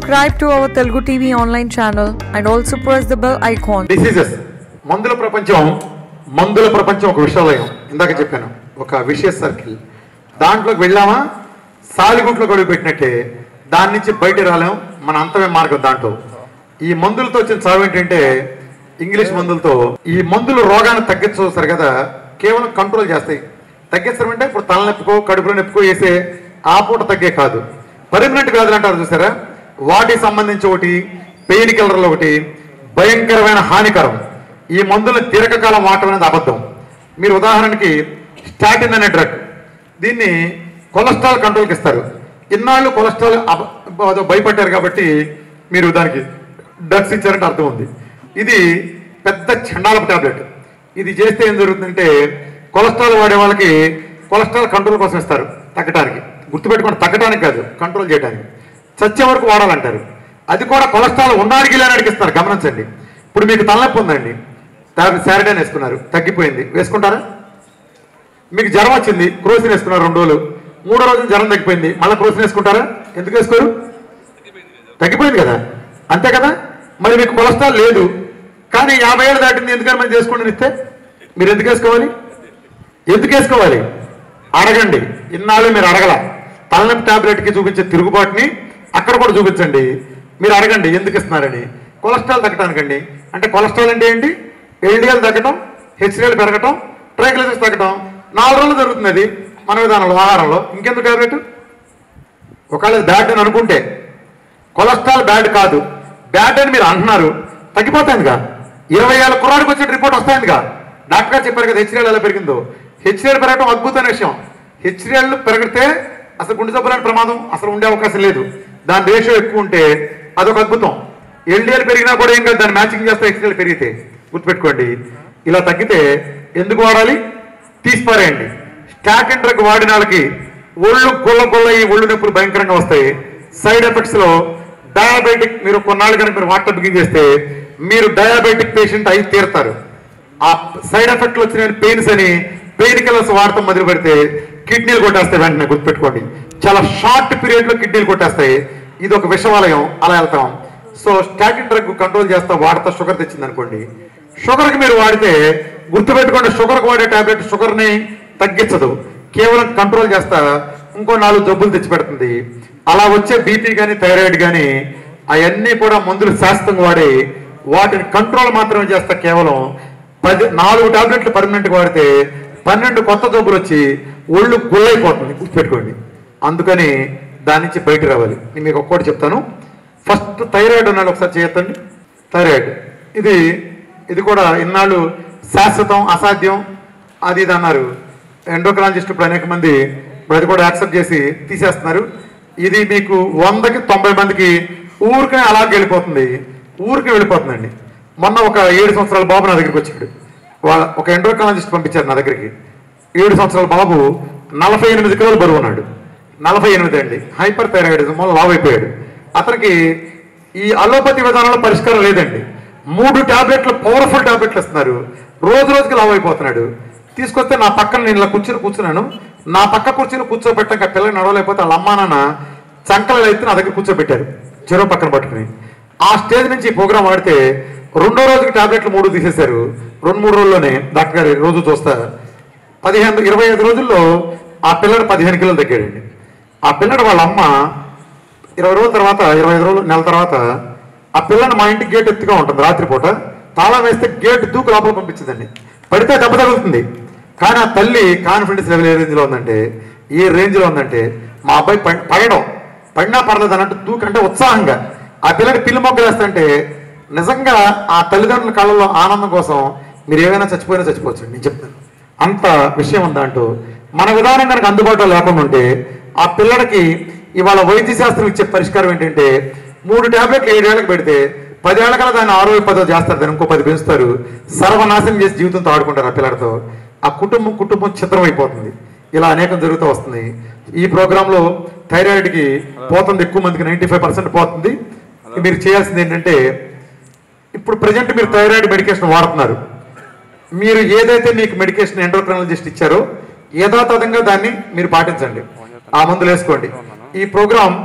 subscribe to our Telugu TV online channel and also press the bell icon. Diseases మందుల ప్రపంచం మందుల ప్రపంచం ఒక విషాలయం ఇందాక చెప్పాను ఒక విషయస్ సర్కిల్ దాంట్లోకి వెళ్ళామా సాలిగుంట్లో గడుగు పెట్టినట్టే దాని నుంచి బయట రాలేం మన అంతమే మార్గం దాంట్లో ఈ మందులతో వచ్చిన చావు ఏంటంటే ఇంగ్లీష్ మందులతో ఈ మందులు రోగాన్ని తగ్గించవస్తారు కదా కేవలం కంట్రోల్ చేస్తాయి తగ్గించడం అంటే ఇప్పుడు తలనొప్పికో కడుపులో నొప్పికో వేసే ఆ పూట తగ్గే కాదు పర్మనెంట్ వ్యాధులు అంటారు చూసారా వాటికి సంబంధించి ఒకటి పెయిన్ కిల్లర్లు ఒకటి భయంకరమైన హానికరం ఈ మందులను దీర్ఘకాలం వాడటం అనేది అబద్ధం మీరు ఉదాహరణకి స్టాటిన్ అనే డ్రగ్ దీన్ని కొలెస్ట్రాల్ కంట్రోల్కి ఇస్తారు ఇన్నాళ్ళు కొలెస్ట్రాల్ అబ- అదో భయపడ్డారు కాబట్టి మీరు దానికి డ్రగ్స్ ఇచ్చారంటే అర్థం ఉంది ఇది పెద్ద చండాలపు టాబ్లెట్ ఇది చేస్తే ఏం జరుగుతుందంటే కొలెస్ట్రాల్ వాడే వాళ్ళకి కొలెస్ట్రాల్ కంట్రోల్ కోసం ఇస్తారు తగ్గడానికి గుర్తుపెట్టుకోండి తగ్గడానికి కాదు కంట్రోల్ చేయడానికి చచ్చే వరకు వాడాలంటారు అది కూడా కొలెస్ట్రాల్ ఉండడానికి లేనాడికి ఇస్తారు గమనించండి ఇప్పుడు మీకు తలనొప్పి ఉందండి టాబ్లెట్ శారడైన్ వేసుకున్నారు తగ్గిపోయింది వేసుకుంటారా మీకు జ్వరం వచ్చింది క్రోసిన్ వేసుకున్నారు రెండు రోజులు మూడో రోజు జ్వరం తగ్గిపోయింది మళ్ళీ క్రోసిన్ వేసుకుంటారా ఎందుకు వేసుకోరు తగ్గిపోయింది కదా అంతే కదా మరి మీకు కొలెస్ట్రాల్ లేదు కానీ యాభై ఏళ్ళు దాటింది ఎందుకని మనం చేసుకోండి ఇస్తే మీరు ఎందుకు వేసుకోవాలి ఎందుకు వేసుకోవాలి అడగండి ఇన్నాళ్ళు మీరు అడగల తలనొప్పి టాబ్లెట్కి చూపించే తిరుగుబాటుని అక్కడ కూడా చూపించండి మీరు అడగండి ఎందుకు ఇస్తున్నారని కొలెస్ట్రాల్ తగ్గటానికండి అంటే కొలెస్ట్రాల్ అంటే ఏంటి ఎల్డిఎల్ తగ్గటం హెచ్డిఎల్ పెరగటం ట్రైగ్లిజరిడ్స్ తగ్గటం నాలుగు రోజులు జరుగుతుంది అది మన విధానంలో ఆహారంలో ఇంకెందుకు టాబ్లెట్ ఒకవేళ బ్యాడ్ అని అనుకుంటే కొలెస్ట్రాల్ బ్యాడ్ కాదు బ్యాడ్ అని మీరు అంటున్నారు తగ్గిపోతాయిందిగా ఇరవై ఏళ్ళ కుర్రాడికి వచ్చే రిపోర్ట్ వస్తాయిందిగా డాక్టర్ గారు చెప్పారు కదా హెచ్డిఎల్ ఎలా పెరిగిందో హెచ్డిఎల్ పెరగడం అద్భుతమైన విషయం హెచ్డిఎల్ పెరిగితే అసలు గుండె జబ్బులాంటి ప్రమాదం అసలు ఉండే అవకాశం లేదు దాని రేషియో ఎక్కువ ఉంటే అదొక అద్భుతం ఎల్డిఎల్ పెరిగినా కూడా ఏం కాదు దాన్ని మ్యాచింగ్ చేస్తే హెచ్డిఎల్ పెరిగితే గుర్తుపెట్టుకోండి ఇలా తగ్గితే ఎందుకు వాడాలి తీసిపారేయండి స్టాటిన్ డ్రగ్ వాడిన వాళ్ళకి ఒళ్ళు గుల్ల గుల్ల ఈ ఒళ్ళు నొప్పులు భయంకరంగా వస్తాయి సైడ్ ఎఫెక్ట్స్ లో డయాబెటిక్ మీరు కొన్నాళ్ళు కనుక మీరు వాటర్ బిగిన్ చేస్తే మీరు డయాబెటిక్ పేషెంట్ అయి తీరుతారు ఆ సైడ్ ఎఫెక్ట్లు వచ్చిన పెయిన్స్ అని పెయిన్ కిల్లర్స్ వాడటం మొదలు పెడితే కిడ్నీలు కొట్టేస్తాయి వెంటనే గుర్తుపెట్టుకోండి చాలా షార్ట్ పీరియడ్ లో కిడ్నీలు కొట్టేస్తాయి ఇది ఒక విషవాలయం అలా వెళ్తాం సో స్టాటిన్ డ్రగ్ కంట్రోల్ చేస్తా వాడతా షుగర్ తెచ్చింది అనుకోండి షుగర్ కి మీరు వాడితే గుర్తుపెట్టుకోండి షుగర్ కి వాడే టాబ్లెట్ షుగర్ ని తగ్గించదు కేవలం కంట్రోల్ చేస్తా ఇంకో నాలుగు జబ్బులు తెచ్చిపెడుతుంది అలా వచ్చే బీపీ కానీ థైరాయిడ్ కానీ అవన్నీ కూడా మందులు శాస్త్రంగా వాడి వాటిని కంట్రోల్ మాత్రమే చేస్తా కేవలం పది నాలుగు టాబ్లెట్లు పర్మనెంట్ వాడితే పన్నెండు కొత్త జబ్బులు వచ్చి ఒళ్ళు గుల్లైపోతుంది గుర్తుపెట్టుకోండి అందుకని దాని నుంచి బయట రావాలి నేను మీకు ఒక్కటి చెప్తాను ఫస్ట్ థైరాయిడ్ ఉన్నాడు ఒకసారి చేయొద్దండి థైరాయిడ్ ఇది ఇది కూడా ఇన్నాళ్ళు శాశ్వతం అసాధ్యం అది ఇది అన్నారు ఎండోక్రాలజిస్ట్ ఇప్పుడు అనేక మంది ఇప్పుడు అది కూడా యాక్సెప్ట్ చేసి తీసేస్తున్నారు ఇది మీకు వందకి తొంభై మందికి ఊరికే అలాగే వెళ్ళిపోతుంది ఊరికి వెళ్ళిపోతుందండి మొన్న ఒక ఏడు సంవత్సరాల బాబు నా దగ్గరికి వచ్చాడు వాళ్ళ ఒక ఎండోక్రాలజిస్ట్ పంపించారు నా దగ్గరికి ఏడు సంవత్సరాల బాబు నలభై ఎనిమిది కిలోలు బరువు ఉన్నాడు నలభై ఎనిమిది అండి హైపర్ థైరాయిడిజం వల్ల లావ్ అయిపోయాడు అతనికి ఈ అలోపతి విధానంలో పరిష్కారం లేదండి మూడు టాబ్లెట్లు పవర్ఫుల్ టాబ్లెట్లు ఇస్తున్నారు రోజు రోజుకి లావ్ అయిపోతున్నాడు తీసుకొస్తే నా పక్కన నేను ఇలా కూర్చుని కూర్చున్నాను నా పక్క కూర్చుని కూర్చోబెట్టాక పిల్లలు నడవలేకపోతే వాళ్ళ అమ్మా నాన్న చంకలు అయితే నా దగ్గర కూర్చోబెట్టారు చెరువు పక్కన పట్టుకుని ఆ స్టేజ్ నుంచి ఈ ప్రోగ్రామ్ ఆడితే రెండో రోజుకి టాబ్లెట్లు మూడు తీసేశారు రెండు మూడు రోజుల్లోనే డాక్టర్ గారు రోజు చూస్తా పదిహేను ఇరవై ఐదు రోజుల్లో ఆ పిల్లడు పదిహేను కిలోలు తగ్గాడండి ఆ పిల్లడు వాళ్ళ అమ్మ ఇరవై రోజుల తర్వాత ఇరవై ఐదు రోజులు నెల తర్వాత ఆ పిల్లని మా ఇంటి గేట్ ఎత్తుగా ఉంటుంది రాత్రిపూట తాళం వేస్తే గేట్ దూకు లోపల పంపించిందండి పడితే దెబ్బ తగులుతుంది కానీ ఆ తల్లి కాన్ఫిడెన్స్ లెవెల్ ఏ రేంజ్లో ఉందంటే ఏ రేంజ్లో ఉందంటే మా అబ్బాయి పడ్- పడడం పడినా పడలేదు అన్నట్టు దూకంటే ఉత్సాహంగా ఆ పిల్లడి పిల్లి మొగ్గలు వేస్తుంటే నిజంగా ఆ తల్లిదండ్రుల కళ్ళలో ఆనందం కోసం మీరు ఏమైనా చచ్చిపోయినా చచ్చిపోవచ్చు నేను చెప్తాను అంత విషయం ఉంది అంటూ మన విధానం కనుక అందుబాటులో లేకుండా ఉంటే ఆ పిల్లడికి ఇవాళ వైద్య శాస్త్రం ఇచ్చే పరిష్కారం ఏంటంటే మూడు టాబ్లెట్లు ఏడేళ్ళకి పెడితే పదేళ్ల కల్లా దాన్ని ఆరో పదో చేస్తారు దాన్ని ఇంకో పది పెంచుతారు సర్వనాశనం చేసి జీవితంతో ఆడుకుంటారు ఆ పిల్లడితో ఆ కుటుంబం కుటుంబం చిత్రం అయిపోతుంది ఇలా అనేకం జరుగుతూ వస్తుంది ఈ ప్రోగ్రాంలో థైరాయిడ్కి పోతుంది ఎక్కువ మందికి నైంటీ ఫైవ్ పర్సెంట్ పోతుంది మీరు చేయాల్సింది ఏంటంటే ఇప్పుడు ప్రజెంట్ మీరు థైరాయిడ్ మెడికేషన్ వాడుతున్నారు మీరు ఏదైతే మీకు మెడికేషన్ ఎండోక్రాలజిస్ట్ ఇచ్చారో యథాతథంగా దాన్ని మీరు పాటించండి ఆ మందులు వేసుకోండి ఈ ప్రోగ్రామ్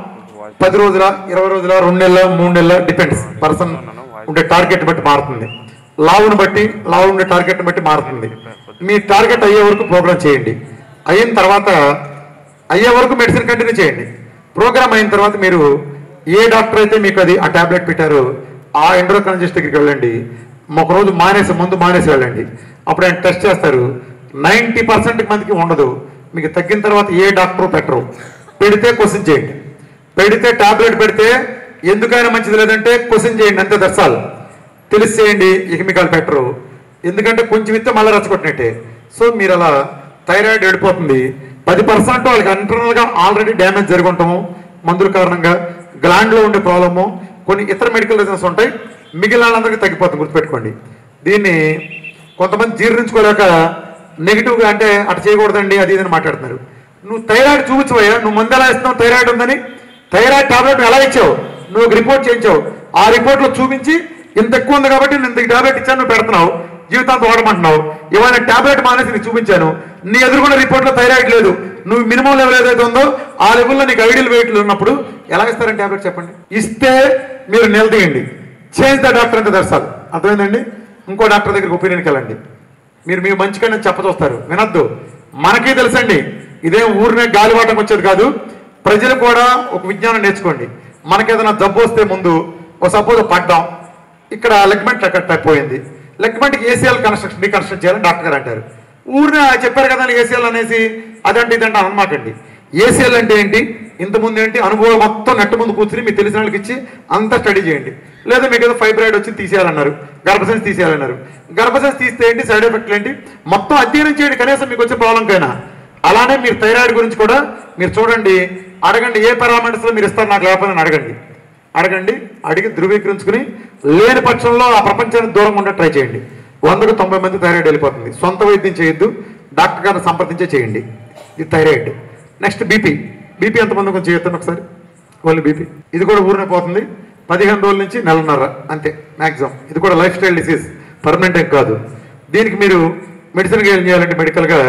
పది రోజుల ఇరవై రోజుల రెండు నెలల మూడు నెలల డిపెండ్స్ పర్సన్ ఉండే టార్గెట్ బట్టి మారుతుంది లావును బట్టి లావు ఉండే టార్గెట్ బట్టి మారుతుంది మీ టార్గెట్ అయ్యే వరకు ప్రోగ్రామ్ చేయండి అయిన తర్వాత అయ్యే వరకు మెడిసిన్ కంటిన్యూ చేయండి ప్రోగ్రామ్ అయిన తర్వాత మీరు ఏ డాక్టర్ అయితే మీకు అది ఆ టాబ్లెట్ పెట్టారో ఆ ఎండ్రోకాలజిస్ట్ దగ్గరికి వెళ్ళండి ఒక రోజు మానేసి ముందు మానేసి వెళ్ళండి అప్పుడు ఆయన టెస్ట్ చేస్తారు నైంటీ పర్సెంట్ మందికి ఉండదు మీకు తగ్గిన తర్వాత ఏ డాక్టర్ పెట్టరు పెడితే క్వశ్చన్ చేయండి పెడితే టాబ్లెట్ పెడితే ఎందుకైనా మంచిది లేదంటే క్వశ్చన్ చేయండి అంతే దర్శాలు తెలిసి చేయండి ఇక మీకు వాళ్ళు పెట్టరు ఎందుకంటే కొంచెం ఇస్తే మళ్ళీ రచ్చగొట్టినట్టే సో మీరు అలా థైరాయిడ్ వెళ్ళిపోతుంది పది పర్సెంట్ వాళ్ళకి internal గా ఆల్రెడీ డ్యామేజ్ జరుగుంటాము మందుల కారణంగా గ్లాండ్ లో ఉండే ప్రాబ్లము కొన్ని ఇతర మెడికల్ రీజన్స్ ఉంటాయి మిగిలిన వాళ్ళందరికీ తగ్గిపోతుంది గుర్తుపెట్టుకోండి దీన్ని కొంతమంది జీర్ణించుకోలేక నెగిటివ్గా అంటే అటు చేయకూడదండి అది ఇది అని మాట్లాడుతున్నారు నువ్వు థైరాయిడ్ చూపించవయ్యా నువ్వు మందు ఎలా ఇస్తున్నావు థైరాయిడ్ ఉందని థైరాయిడ్ టాబ్లెట్ ఎలా ఇచ్చావు నువ్వు ఒక రిపోర్ట్ చేయించావు ఆ రిపోర్ట్ లో చూపించి ఇంత ఎక్కువ ఉంది కాబట్టి నేను ఇంత టాబ్లెట్ ఇచ్చాను నువ్వు పెడుతున్నావు జీవితాంతం వాడమంటున్నావు ఇవాళ టాబ్లెట్ మానేసి నీకు చూపించాను నీ ఎదురుకున్న రిపోర్ట్ లో థైరాయిడ్ లేదు నువ్వు మినిమం లెవెల్ ఏదైతే ఉందో ఆ లెవెల్లో నీకు ఐడియల్ వెయిట్ ఉన్నప్పుడు ఎలా ఇస్తారని టాబ్లెట్ చెప్పండి ఇస్తే మీరు నిలదీయండి చేంజ్ ద డాక్టర్ అంటే దర్శాలు అర్థమైందండి ఇంకో డాక్టర్ దగ్గరికి ఒపీనియన్కి వెళ్ళండి మీరు మీ మంచిగానే చెప్పచూస్తారు వినొద్దు మనకే తెలుసండి ఇదేం ఊరినే గాలివాటం వచ్చేది కాదు ప్రజలు కూడా ఒక విజ్ఞానం నేర్చుకోండి మనకేదైనా జబ్బు వస్తే ముందు ఒక సపోజ్ పడ్డాం ఇక్కడ లెగ్మెంట్ కట్ అయిపోయింది లెగ్మెంట్కి ఏసీఎల్ కన్స్ట్రక్షన్ రీకన్స్ట్రక్ట్ చేయాలని డాక్టర్ గారు అంటారు ఊరినే చెప్పారు కదా ఏసీఎల్ అనేసి అదంటే ఇదంటే అనమాకండి ఏసీఎల్ అంటే ఏంటి ఇంతకుముందు ఏంటి అనుభవం మొత్తం నెట్ ముందు కూర్చుని మీకు తెలిసిన వాళ్ళకి ఇచ్చి అంతా స్టడీ చేయండి లేదా మీకు ఏదో ఫైబ్రాయిడ్ వచ్చి తీసేయాలన్నారు గర్భసంచి తీసేయాలన్నారు గర్భసంచి తీస్తే ఏంటి సైడ్ ఎఫెక్ట్లు ఏంటి మొత్తం అధ్యయనం చేయండి కనీసం మీకు వచ్చే ప్రాబ్లం కైనా అలానే మీరు థైరాయిడ్ గురించి కూడా మీరు చూడండి అడగండి ఏ పారామీటర్స్ లో మీరు ఇస్తారు నాకు లేకపోతే అని అడగండి అడగండి అడిగి ధృవీకరించుకుని లేని పక్షంలో ఆ ప్రపంచానికి దూరంగా ఉండే ట్రై చేయండి వందకు తొంభై మంది థైరాయిడ్ వెళ్ళిపోతుంది సొంత వైద్యం చేయొద్దు డాక్టర్ గారిని సంప్రదించే చేయండి ఇది థైరాయిడ్ నెక్స్ట్ బీపీ బీపీ ఎంతమంది కొంచెం చేయొద్దండి ఒకసారి ఓన్లీ బీపీ ఇది కూడా ఊరినే పోతుంది పదిహేను రోజుల నుంచి నెలన్నర అంతే మ్యాక్సిమం ఇది కూడా లైఫ్ స్టైల్ డిసీజ్ పర్మనెంట్ ఏం కాదు దీనికి మీరు మెడిసిన్గా ఏం చేయాలంటే మెడికల్గా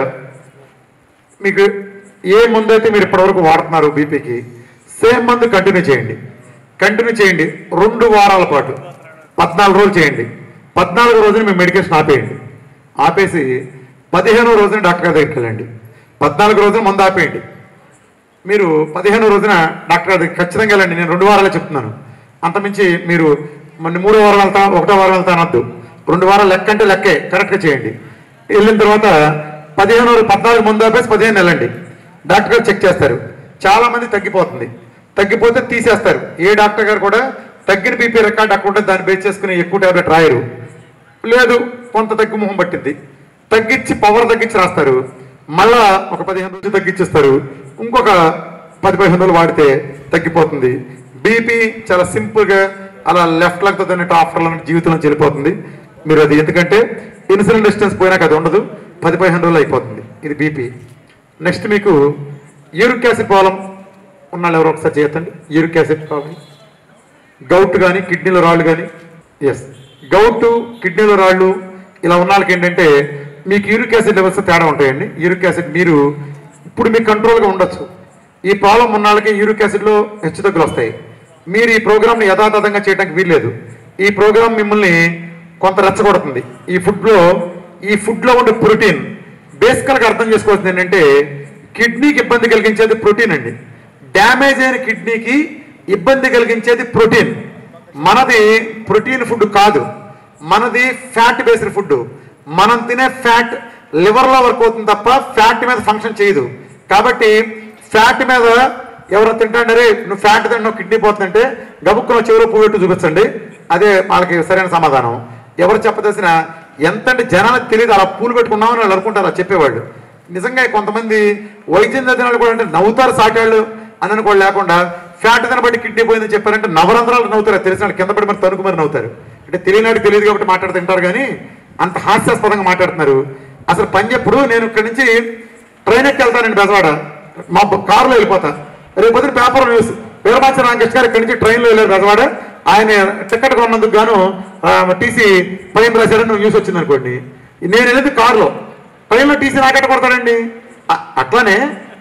మీకు ఏ మందు అయితే మీరు ఇప్పటివరకు వాడుతున్నారు బీపీకి సేమ్ మందు కంటిన్యూ చేయండి కంటిన్యూ చేయండి రెండు వారాల పాటు పద్నాలుగు రోజులు చేయండి పద్నాలుగు రోజులు మీ మెడికేషన్ ఆపేయండి ఆపేసి పదిహేనో రోజున డాక్టర్ గారి దగ్గరికి వెళ్ళండి పద్నాలుగు రోజులు మందు ఆపేయండి మీరు పదిహేనో రోజున డాక్టర్ గారి దగ్గరికి ఖచ్చితంగా వెళ్ళండి నేను రెండు వారాలే చెప్తున్నాను అంతమించి మీరు మన మూడో వారం వెళ్తా ఒకటో వారం వెళ్తా అనొద్దు రెండు వారాలు లెక్క అంటే లెక్కే కరెక్ట్గా చేయండి వెళ్ళిన తర్వాత పదిహేను రోజులు పద్నాలుగు ముందు ఆపేసి పదిహేను వెళ్ళండి డాక్టర్ గారు చెక్ చేస్తారు చాలా మంది తగ్గిపోతుంది తగ్గిపోతే తీసేస్తారు ఏ డాక్టర్ గారు కూడా తగ్గిన బీపీ రికార్డ్ అక్కడ ఉంటే దాన్ని బేస్ చేసుకుని ఎక్కువ టాబ్లెట్ రాయరు లేదు కొంత తగ్గు మొహం పట్టింది తగ్గించి పవర్ తగ్గించి రాస్తారు మళ్ళా ఒక పదిహేను రోజులు తగ్గించేస్తారు ఇంకొక పది పదిహేను రోజులు వాడితే తగ్గిపోతుంది బీపీ చాలా సింపుల్గా అలా లెఫ్ట్ లెగ్తో తిన్నట్టు ఆఫ్టర్ అన్నట్టు జీవితంలో వెళ్ళిపోతుంది మీరు అది ఎందుకంటే ఇన్సులిన్ రెసిస్టెన్స్ పోయినాక అది ఉండదు పది పదిహేను రోజులు అయిపోతుంది ఇది బీపీ నెక్స్ట్ మీకు యూరిక్ యాసిడ్ ప్రాబ్లం ఉన్నాళ్ళు ఎవరో ఒకసారి చేయొద్దండి యూరిక్ యాసిడ్ ప్రాబ్లం గౌట్ కానీ కిడ్నీలో రాళ్ళు కానీ ఎస్ గౌట్ కిడ్నీలో రాళ్ళు ఇలా ఉన్న వాళ్ళకి ఏంటంటే మీకు యూరిక్ యాసిడ్ లెవెల్స్ తేడా ఉంటాయండి యూరిక్ యాసిడ్ మీరు ఇప్పుడు మీకు కంట్రోల్గా ఉండొచ్చు ఈ ప్రాబ్లం ఉన్న వాళ్ళకి యూరిక్ యాసిడ్లో హెచ్చుతగ్గులు వస్తాయి మీరు ఈ ప్రోగ్రామ్ని యథాతథంగా చేయడానికి వీల్లేదు ఈ ప్రోగ్రామ్ మిమ్మల్ని కొంత రెచ్చగొడుతుంది ఈ ఫుడ్లో ఈ ఫుడ్లో ఉండే ప్రోటీన్ బేసికల్గా అర్థం చేసుకోవాల్సింది ఏంటంటే కిడ్నీకి ఇబ్బంది కలిగించేది ప్రోటీన్ అండి డ్యామేజ్ అయిన కిడ్నీకి ఇబ్బంది కలిగించేది ప్రోటీన్ మనది ప్రోటీన్ ఫుడ్ కాదు మనది ఫ్యాట్ బేస్డ్ ఫుడ్ మనం తినే ఫ్యాట్ లివర్లో వర్క్ అవుతుంది తప్ప ఫ్యాట్ మీద ఫంక్షన్ చేయదు కాబట్టి ఫ్యాట్ మీద ఎవరు తింటాండరే నువ్వు ఫ్యాట్ తింటావు కిడ్నీ పోతుందంటే గబుక్కున చెవిలో పువ్వెట్టు చూపించండి అదే వాళ్ళకి సరైన సమాధానం ఎవరు చెప్పదలసిన ఎంతంటే జనానికి తెలియదు అలా పూలు పెట్టుకున్నామని వాళ్ళు అనుకుంటారు అలా చెప్పేవాళ్ళు నిజంగా కొంతమంది వైద్యం చదివిన వాళ్ళు కూడా అంటే నవ్వుతారు సాటాళ్ళు అని అనుకోడు లేకుండా ఫ్యాట్ దాన్ని బట్టి కిడ్నీ పోయిందని చెప్పారంటే నవరంధ్రాలు నవ్వుతారు తెలిసిన వాళ్ళు కింద పడి మరి తణుకు మరి నవ్వుతారు అంటే తెలియనాడు తెలియదు కాబట్టి మాట్లాడుతుంటారు కానీ అంత హాస్యాస్పదంగా మాట్లాడుతున్నారు అసలు పని ఎప్పుడు నేను ఇక్కడి నుంచి ట్రైన్ ఎక్కి వెళ్తానండి బెజవాడ మా బ- కారులో వెళ్ళిపోతా రేపు పొద్దున పేపర్ న్యూస్ వీరమాచ రామకృష్ణ గారు ఇక్కడి నుంచి ట్రైన్లో వెళ్ళారు బెజవాడ ఆయన టికెట్ కొన్నందుకు గాను టీసీ పైన రాశారని న్యూస్ వచ్చింది అనుకోండి నేను వెళ్ళేది కారులో ట్రైన్లో టీసీ నాకెట్ట కొడతాడండి అ- అట్లానే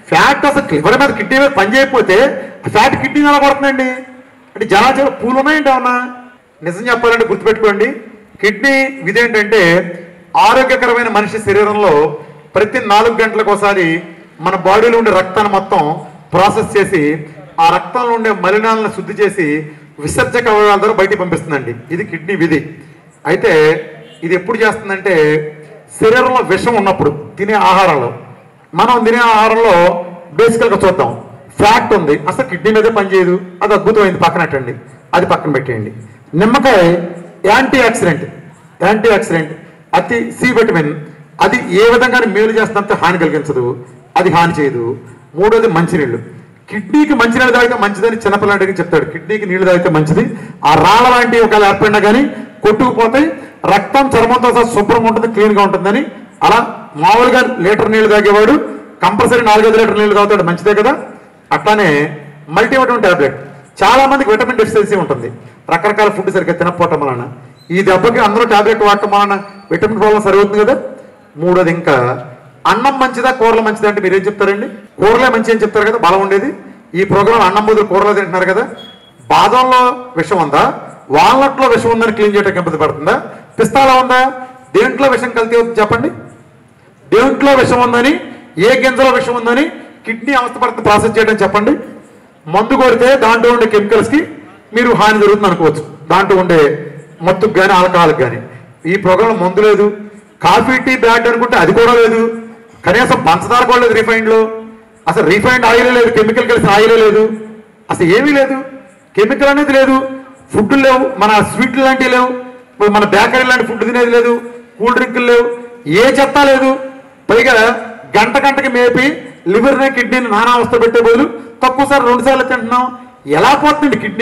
ఫ్యాట్ అసలు లివర్ మీద కిడ్నీ మీద పని చేయకపోతే ఆ ఫ్యాట్ కిడ్నీ ఎలా పడుతుందండి అంటే జనాచర పూలు ఉన్నాయండి ఏమన్నా నిజం చెప్పాలంటే గుర్తుపెట్టుకోండి కిడ్నీ విధి ఏంటంటే ఆరోగ్యకరమైన మనిషి శరీరంలో ప్రతి నాలుగు గంటలకు ఒకసారి మన బాడీలో ఉండే రక్తాన్ని మొత్తం ప్రాసెస్ చేసి ఆ రక్తంలో ఉండే మలినాలను శుద్ధి చేసి విసర్జక అవయవాల ద్వారా బయటికి పంపిస్తుందండి ఇది కిడ్నీ విధి అయితే ఇది ఎప్పుడు చేస్తుందంటే శరీరంలో విషం ఉన్నప్పుడు తినే ఆహారంలో మనం తినే ఆహారంలో బేసికల్గా చూద్దాం ఫ్యాట్ ఉంది అసలు కిడ్నీ మీదే పనిచేయదు అది అద్భుతమైంది పక్కనట్టండి అది పక్కన పెట్టేయండి నిమ్మకాయ యాంటీ ఆక్సిడెంట్ యాంటీ ఆక్సిడెంట్ అతి సి విటమిన్ అది ఏ విధంగా మేలు చేస్తుందంటే హాని కలిగించదు అది హాని చేయదు మూడోది మంచినీళ్ళు కిడ్నీకి మంచినీళ్ళు తాగితే మంచిదని చిన్నపిల్లాడికి చెప్తాడు కిడ్నీకి నీళ్లు తాగితే మంచిది ఆ రాళ్ళ లాంటి ఒకవేళ ఏర్పడినా కానీ కొట్టుకుపోతాయి రక్తం చర్మంతో సహా శుభ్రంగా ఉంటుంది క్లీన్గా ఉంటుందని అలా మామూలుగా లీటర్ నీళ్లు తాగేవాడు కంపల్సరీ నాలుగైదు లీటర్ నీళ్లు తాగుతాడు మంచిదే కదా అట్లానే మల్టీవిటమిన్ టాబ్లెట్ చాలా మందికి విటమిన్ డెఫిషియన్సీ ఉంటుంది రకరకాల ఫుడ్ సరిగ్గా తినకపోవటం వలన ఈ దెబ్బకి అందరూ టాబ్లెట్ వాడటం వలన విటమిన్ ప్రాబ్లం సరిపోతుంది కదా మూడోది ఇంకా అన్నం మంచిదా కూరలు మంచిదా అంటే మీరేం చెప్తారండి కూరలే మంచి అని చెప్తారు కదా బలం ఉండేది ఈ ప్రోగ్రాం అన్నం బదులు కూరలు తింటున్నారు కదా బాదంలో విషం ఉందా వాల్నట్లో విషం ఉందని క్లీన్ చేయడానికి ఇబ్బంది పడుతుందా పిస్తాలో ఉందా దేంట్లో విషం కలితే అవుతుంది చెప్పండి దేంట్లో విషం ఉందని ఏ గింజలో విషం ఉందని కిడ్నీ అవస్థపడుతుంది ప్రాసెస్ చేయడం చెప్పండి మందు కొడితే దాంట్లో ఉండే కెమికల్స్ కి మీరు హాని జరుగుతుంది అనుకోవచ్చు దాంట్లో ఉండే మత్తుకు కానీ ఆల్కహాల్కి కానీ ఈ ప్రోగ్రాం మందు లేదు కాఫీ టీ బ్యాడ్ అనుకుంటే అది కూడా లేదు కనీసం పంచదార కూడా లేదు రిఫైండ్ లో అసలు రిఫైండ్ ఆయిల్ లేదు కెమికల్ కలిసిన ఆయిల్ లేదు అసలు ఏమీ లేదు కెమికల్ అనేది లేదు ఫుడ్ లేవు మన స్వీట్లు లాంటివి లేవు ఇప్పుడు మన బేకరీ లాంటి ఫుడ్ తినేది లేదు కూల్ డ్రింకులు లేవు ఏ చెత్త లేదు పైగా గంట గంటకి మేపి లివర్ని కిడ్నీని నానా అవస్థ పెట్టే బదులు తక్కువసారి రెండు సార్లు తింటున్నాం ఎలా పోతుంది కిడ్నీ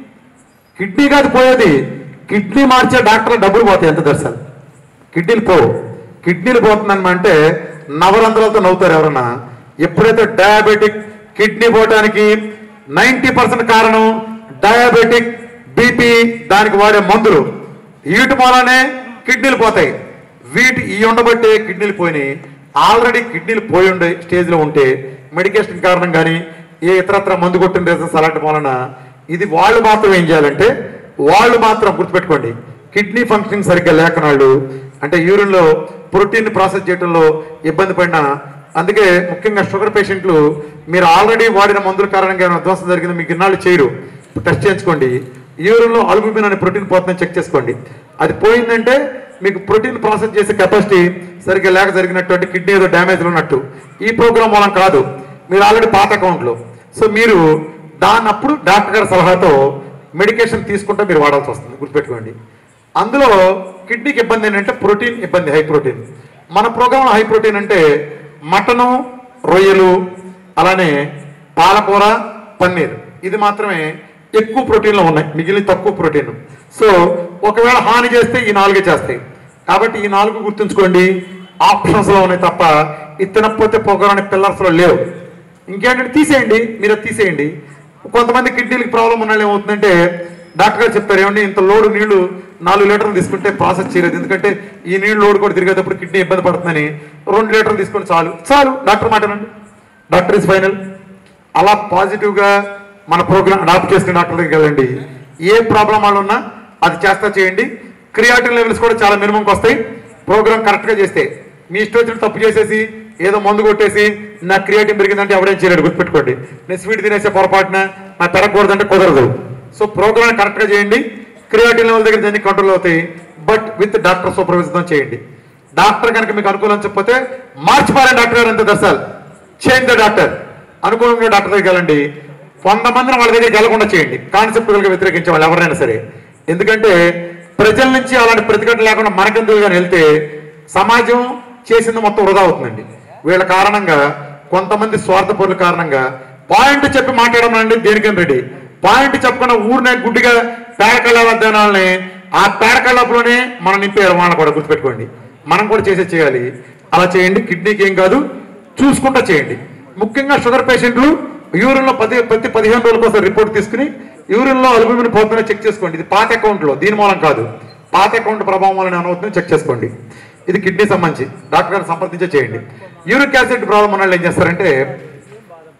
కిడ్నీ కాదు పోయేది కిడ్నీ మార్చే డాక్టర్ డబ్బులు పోతాయి ఎంత దర్శనం కిడ్నీలు పోవు కిడ్నీలు పోతుందన్నమా అంటే నవరంధ్రాలతో నవ్వుతారు ఎవరన్నా ఎప్పుడైతే డయాబెటిక్ కిడ్నీ పోవటానికి నైంటీ పర్సెంట్ కారణం డయాబెటిక్ బీపీ దానికి వాడే మందులు వీటి మూలనే కిడ్నీలు పోతాయి వీటి ఈ ఉండబట్టే కిడ్నీలు పోయినాయి ఆల్రెడీ కిడ్నీలు పోయి ఉండే స్టేజ్లో ఉంటే మెడికేషన్ కారణం కానీ ఏ ఇతరత్ర మందు కొట్టిన రీజన్స్ అలాంటి వలన ఇది వాళ్ళు మాత్రం ఏం చేయాలంటే వాళ్ళు మాత్రం గుర్తుపెట్టుకోండి కిడ్నీ ఫంక్షనింగ్ సరిగ్గా లేకని వాళ్ళు అంటే యూరిన్లో ప్రోటీన్ ప్రాసెస్ చేయడంలో ఇబ్బంది పడిన అందుకే ముఖ్యంగా షుగర్ పేషెంట్లు మీరు ఆల్రెడీ వాడిన మందుల కారణంగా ఏమైనా దోషం జరిగింది మీకు ఇన్నాళ్ళు చేయరు టెస్ట్ చేయించుకోండి యూరిన్లో అల్బుమిన్ అనే ప్రోటీన్ పోతుందని చెక్ చేసుకోండి అది పోయిందంటే మీకు ప్రోటీన్ ప్రాసెస్ చేసే కెపాసిటీ సరిగ్గా లేక జరిగినటువంటి కిడ్నీ ఏదో డ్యామేజ్ ఉన్నట్టు ఈ ప్రోగ్రామ్ వలన కాదు మీరు ఆల్రెడీ పాత అకౌంట్లో సో మీరు దాన్ని అప్పుడు డాక్టర్ గారి సలహాతో మెడికేషన్ తీసుకుంటే మీరు వాడాల్సి వస్తుంది గుర్తుపెట్టుకోండి అందులో కిడ్నీకి ఇబ్బంది ఏంటంటే ప్రోటీన్ ఇబ్బంది హై ప్రోటీన్ మన ప్రోగ్రాంలో హై ప్రోటీన్ అంటే మటను రొయ్యలు అలానే పాలకూర పన్నీర్ ఇది మాత్రమే ఎక్కువ ప్రోటీన్లో ఉన్నాయి మిగిలిన తక్కువ ప్రోటీన్ సో ఒకవేళ హాని చేస్తే ఈ నాలుగే చేస్తాయి కాబట్టి ఈ నాలుగు గుర్తుంచుకోండి ఆప్షన్స్ లో ఉన్నాయి తప్ప ఇది తినకపోతే పొగరని పిల్లర్స్ లో లేవు ఇంకేంటంటే తీసేయండి మీరు అది తీసేయండి కొంతమంది కిడ్నీలకు ప్రాబ్లం ఉన్న వాళ్ళు ఏమవుతుందంటే డాక్టర్ గారు చెప్తారు ఏమండి ఇంత లోడు నీళ్లు నాలుగు లీటర్లు తీసుకుంటే ప్రాసెస్ చేయలేదు ఎందుకంటే ఈ నీళ్ళు లోడ్ కూడా తిరిగేటప్పుడు కిడ్నీ ఇబ్బంది పడుతుందని రెండు లీటర్లు తీసుకుంటే చాలు చాలు డాక్టర్ మాటనండి డాక్టర్ ఇస్ ఫైనల్ అలా పాజిటివ్గా మన ప్రోగ్రామ్ అడాప్ట్ చేసుకునే డాక్టర్ దగ్గరికి వెళ్ళండి ఏ ప్రాబ్లం వాళ్ళు ఉన్నా అది చేస్తా చేయండి క్రియాటిన్ లెవెల్స్ కూడా చాలా మినిమంకి వస్తాయి ప్రోగ్రామ్ కరెక్ట్గా చేస్తే మీ ఇష్టం వచ్చిన తప్పు చేసేసి ఏదో మందు కొట్టేసి నా క్రియేటివ్ పెరిగిందంటే ఎవడేం చేయలేడు గుర్తుపెట్టుకోండి నేను స్వీట్ తినేసే పొరపాటున నా పెరగకూడదంటే కుదరదు సో ప్రోగ్రామ్ కరెక్ట్గా చేయండి క్రియేటివ్ లెవెల్ దగ్గర అన్ని కంట్రోల్ అవుతాయి బట్ విత్ డాక్టర్ సూపర్విజన్ చేయండి డాక్టర్ కనుక మీకు అనుకూలం చెప్పితే మార్చిపారని డాక్టర్ గారు అంతే దర్శాలు చేంజ్ ద డాక్టర్ అనుకూలంగా డాక్టర్ దగ్గరికి వెళ్ళండి వంద మందిని వాళ్ళ దగ్గరికి వెళ్ళకుండా చేయండి కాన్సెప్ట్ కనుక వ్యతిరేకించే వాళ్ళు ఎవరైనా సరే ఎందుకంటే ప్రజల నుంచి అలాంటి ప్రతిఘటన లేకుండా మనకెందుకు కానీ వెళ్తే సమాజం చేసింది మొత్తం వృధా అవుతుందండి వీళ్ళ కారణంగా కొంతమంది స్వార్థపరుల కారణంగా పాయింట్ చెప్పి మాట్లాడమనండి దేనికని రెడీ పాయింట్ చెప్పకుండా ఊరినే గుడ్డిగా పేడకళ్ళ వద్దనాలని ఆ పేడకళ్ళలోనే మనం నింపేయాలి వాళ్ళని కూడా గుర్తుపెట్టుకోండి మనం కూడా చేసే చేయాలి అలా చేయండి కిడ్నీకి ఏం కాదు చూసుకుంటా చేయండి ముఖ్యంగా షుగర్ పేషెంట్లు యూరిన్లో పది ప్రతి పదిహేను రోజులకు ఒకసారి రిపోర్ట్ తీసుకుని యూరిన్లో అల్బుమిన్ పోతుందో చెక్ చేసుకోండి ఇది పాత అకౌంట్లో దీని మూలం కాదు పాత అకౌంట్ ప్రభావం వల్ల ఏమైనా అవుతుందో చెక్ చేసుకోండి ఇది కిడ్నీ సంబంధించి డాక్టర్ గారిని సంప్రదించే చేయండి యూరిక్ యాసిడ్ ప్రాబ్లం ఉన్న వాళ్ళు ఏం చేస్తారంటే